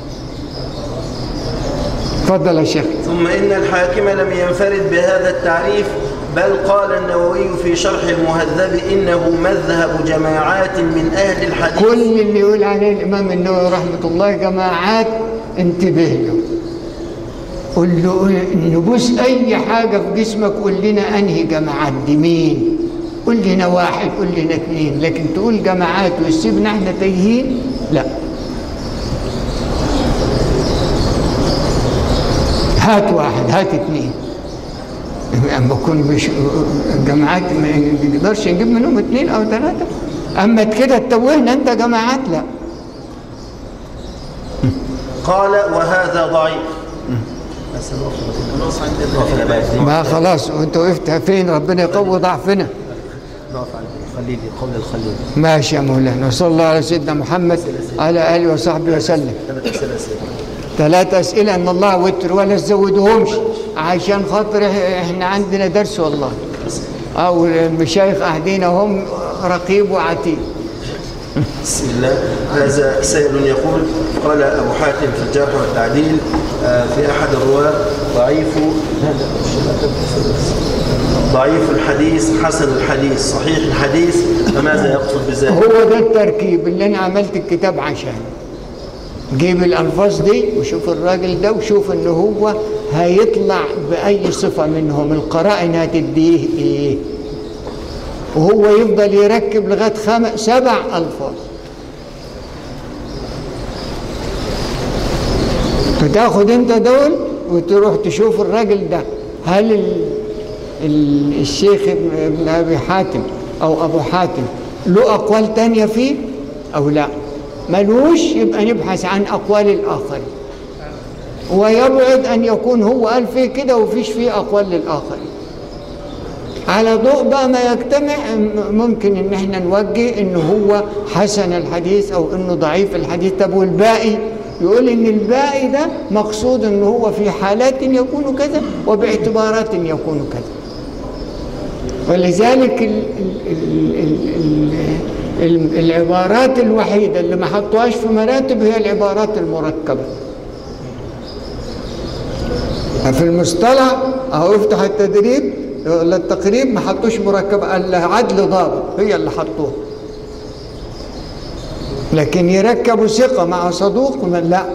[SPEAKER 2] اتفضل يا شيخ
[SPEAKER 3] ثم إن الحاكم لم ينفرد بهذا التعريف بل قال النووي في شرح المهذب إنه مذهب جماعات من أهل الحديث
[SPEAKER 2] كل اللي يقول عليه الامام النووي رحمه الله جماعات انتبه له قل له نبوس اي حاجه في جسمك قول لنا انهي جماعات دي مين قول لنا واحد قول لنا اثنين لكن تقول جماعات وتسيبنا احنا تايهين لا هات واحد هات اثنين اما يكون مش جماعات ما نقدرش نجيب منهم اثنين او ثلاثه اما كده تتوهنا انت جماعات لا
[SPEAKER 3] قال وهذا ضعيف
[SPEAKER 2] ما خلاص وانت وقفت فين ربنا يقوي ضعفنا
[SPEAKER 4] خليلي قول الخليل
[SPEAKER 2] ماشي يا مولانا وصلى الله على سيدنا محمد على اله وصحبه وسلم ثلاث اسئله ان الله وتر ولا تزودهمش عشان خاطر إح- احنا عندنا درس والله او المشايخ قاعدين هم رقيب وعتيد
[SPEAKER 3] بسم الله هذا سائل يقول قال أبو حاتم في الجرح والتعديل آه، في أحد الرواة ضعيف ضعيف الحديث حسن الحديث صحيح الحديث فماذا يقصد بذلك
[SPEAKER 2] هو ده التركيب اللي انا عملت الكتاب عشان جيب الالفاظ دي وشوف الراجل ده وشوف ان هو هيطلع باي صفه منهم القرائن هتديه ايه وهو يفضل يركب لغايه خمس سبع الفاظ فتاخد انت دول وتروح تشوف الراجل ده هل ال... ال... الشيخ ابن ابن ابي حاتم او ابو حاتم له اقوال تانية فيه او لا ملوش يبقى نبحث عن اقوال الاخرين ويبعد ان يكون هو قال فيه كده وفيش فيه اقوال للاخرين على ضوء بقى ما يجتمع م- ممكن ان احنا نوجه انه هو حسن الحديث او انه ضعيف الحديث طب والباقي يقول ان الباقي ده مقصود انه هو في حالات يكون كذا وباعتبارات يكون كذا ولذلك ال ال ال ال ال العبارات الوحيدة اللي ما حطوهاش في مراتب هي العبارات المركبة في المصطلح اهو افتح التدريب ولا التقريب ما حطوش مركبة الا عدل ضابط هي اللي حطوها لكن يركبوا ثقة مع صدوق ما لا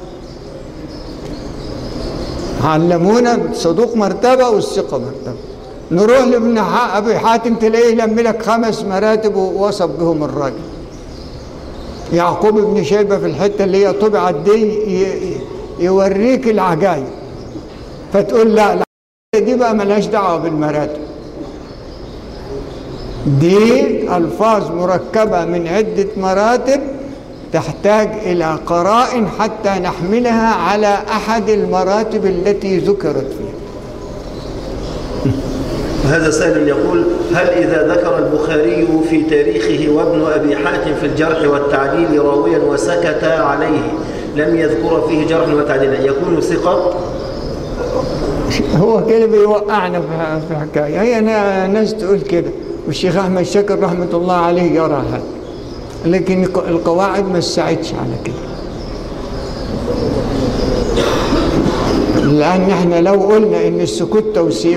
[SPEAKER 2] علمونا صدوق مرتبة والثقة مرتبة نروح لابن ح- ابي حاتم تلاقيه لم لك خمس مراتب ووصف بهم الراجل يعقوب بن شيبة في الحتة اللي هي طبعت دي ي- ي- يوريك العجائب فتقول لا لا دي بقى ملهاش دعوة بالمراتب دي ألفاظ مركبة من عدة مراتب تحتاج إلى قرائن حتى نحملها على أحد المراتب التي ذكرت فيها
[SPEAKER 3] هذا سائل يقول هل إذا ذكر البخاري في تاريخه وابن أبي حاتم في الجرح والتعديل راويا وسكت عليه لم يذكر فيه جرح وتعديلا يكون ثقة
[SPEAKER 2] هو كده بيوقعنا في في حكاية هي نا- ناس تقول كده والشيخ أحمد شاكر رحمة الله عليه يرى هذا لكن الق- القواعد ما ساعدش على كده لأن احنا لو قلنا إن السكوت توثيق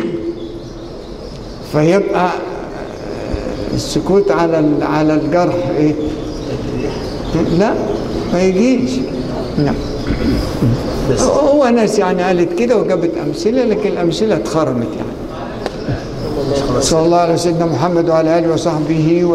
[SPEAKER 2] فيبقى السكوت على ال- على الجرح إيه؟ لا ما يجيش لا
[SPEAKER 3] بس
[SPEAKER 2] هو ناس يعني قالت كده وجابت أمثلة لكن الأمثلة اتخرمت يعني صلى الله على سيدنا محمد وعلى آله وصحبه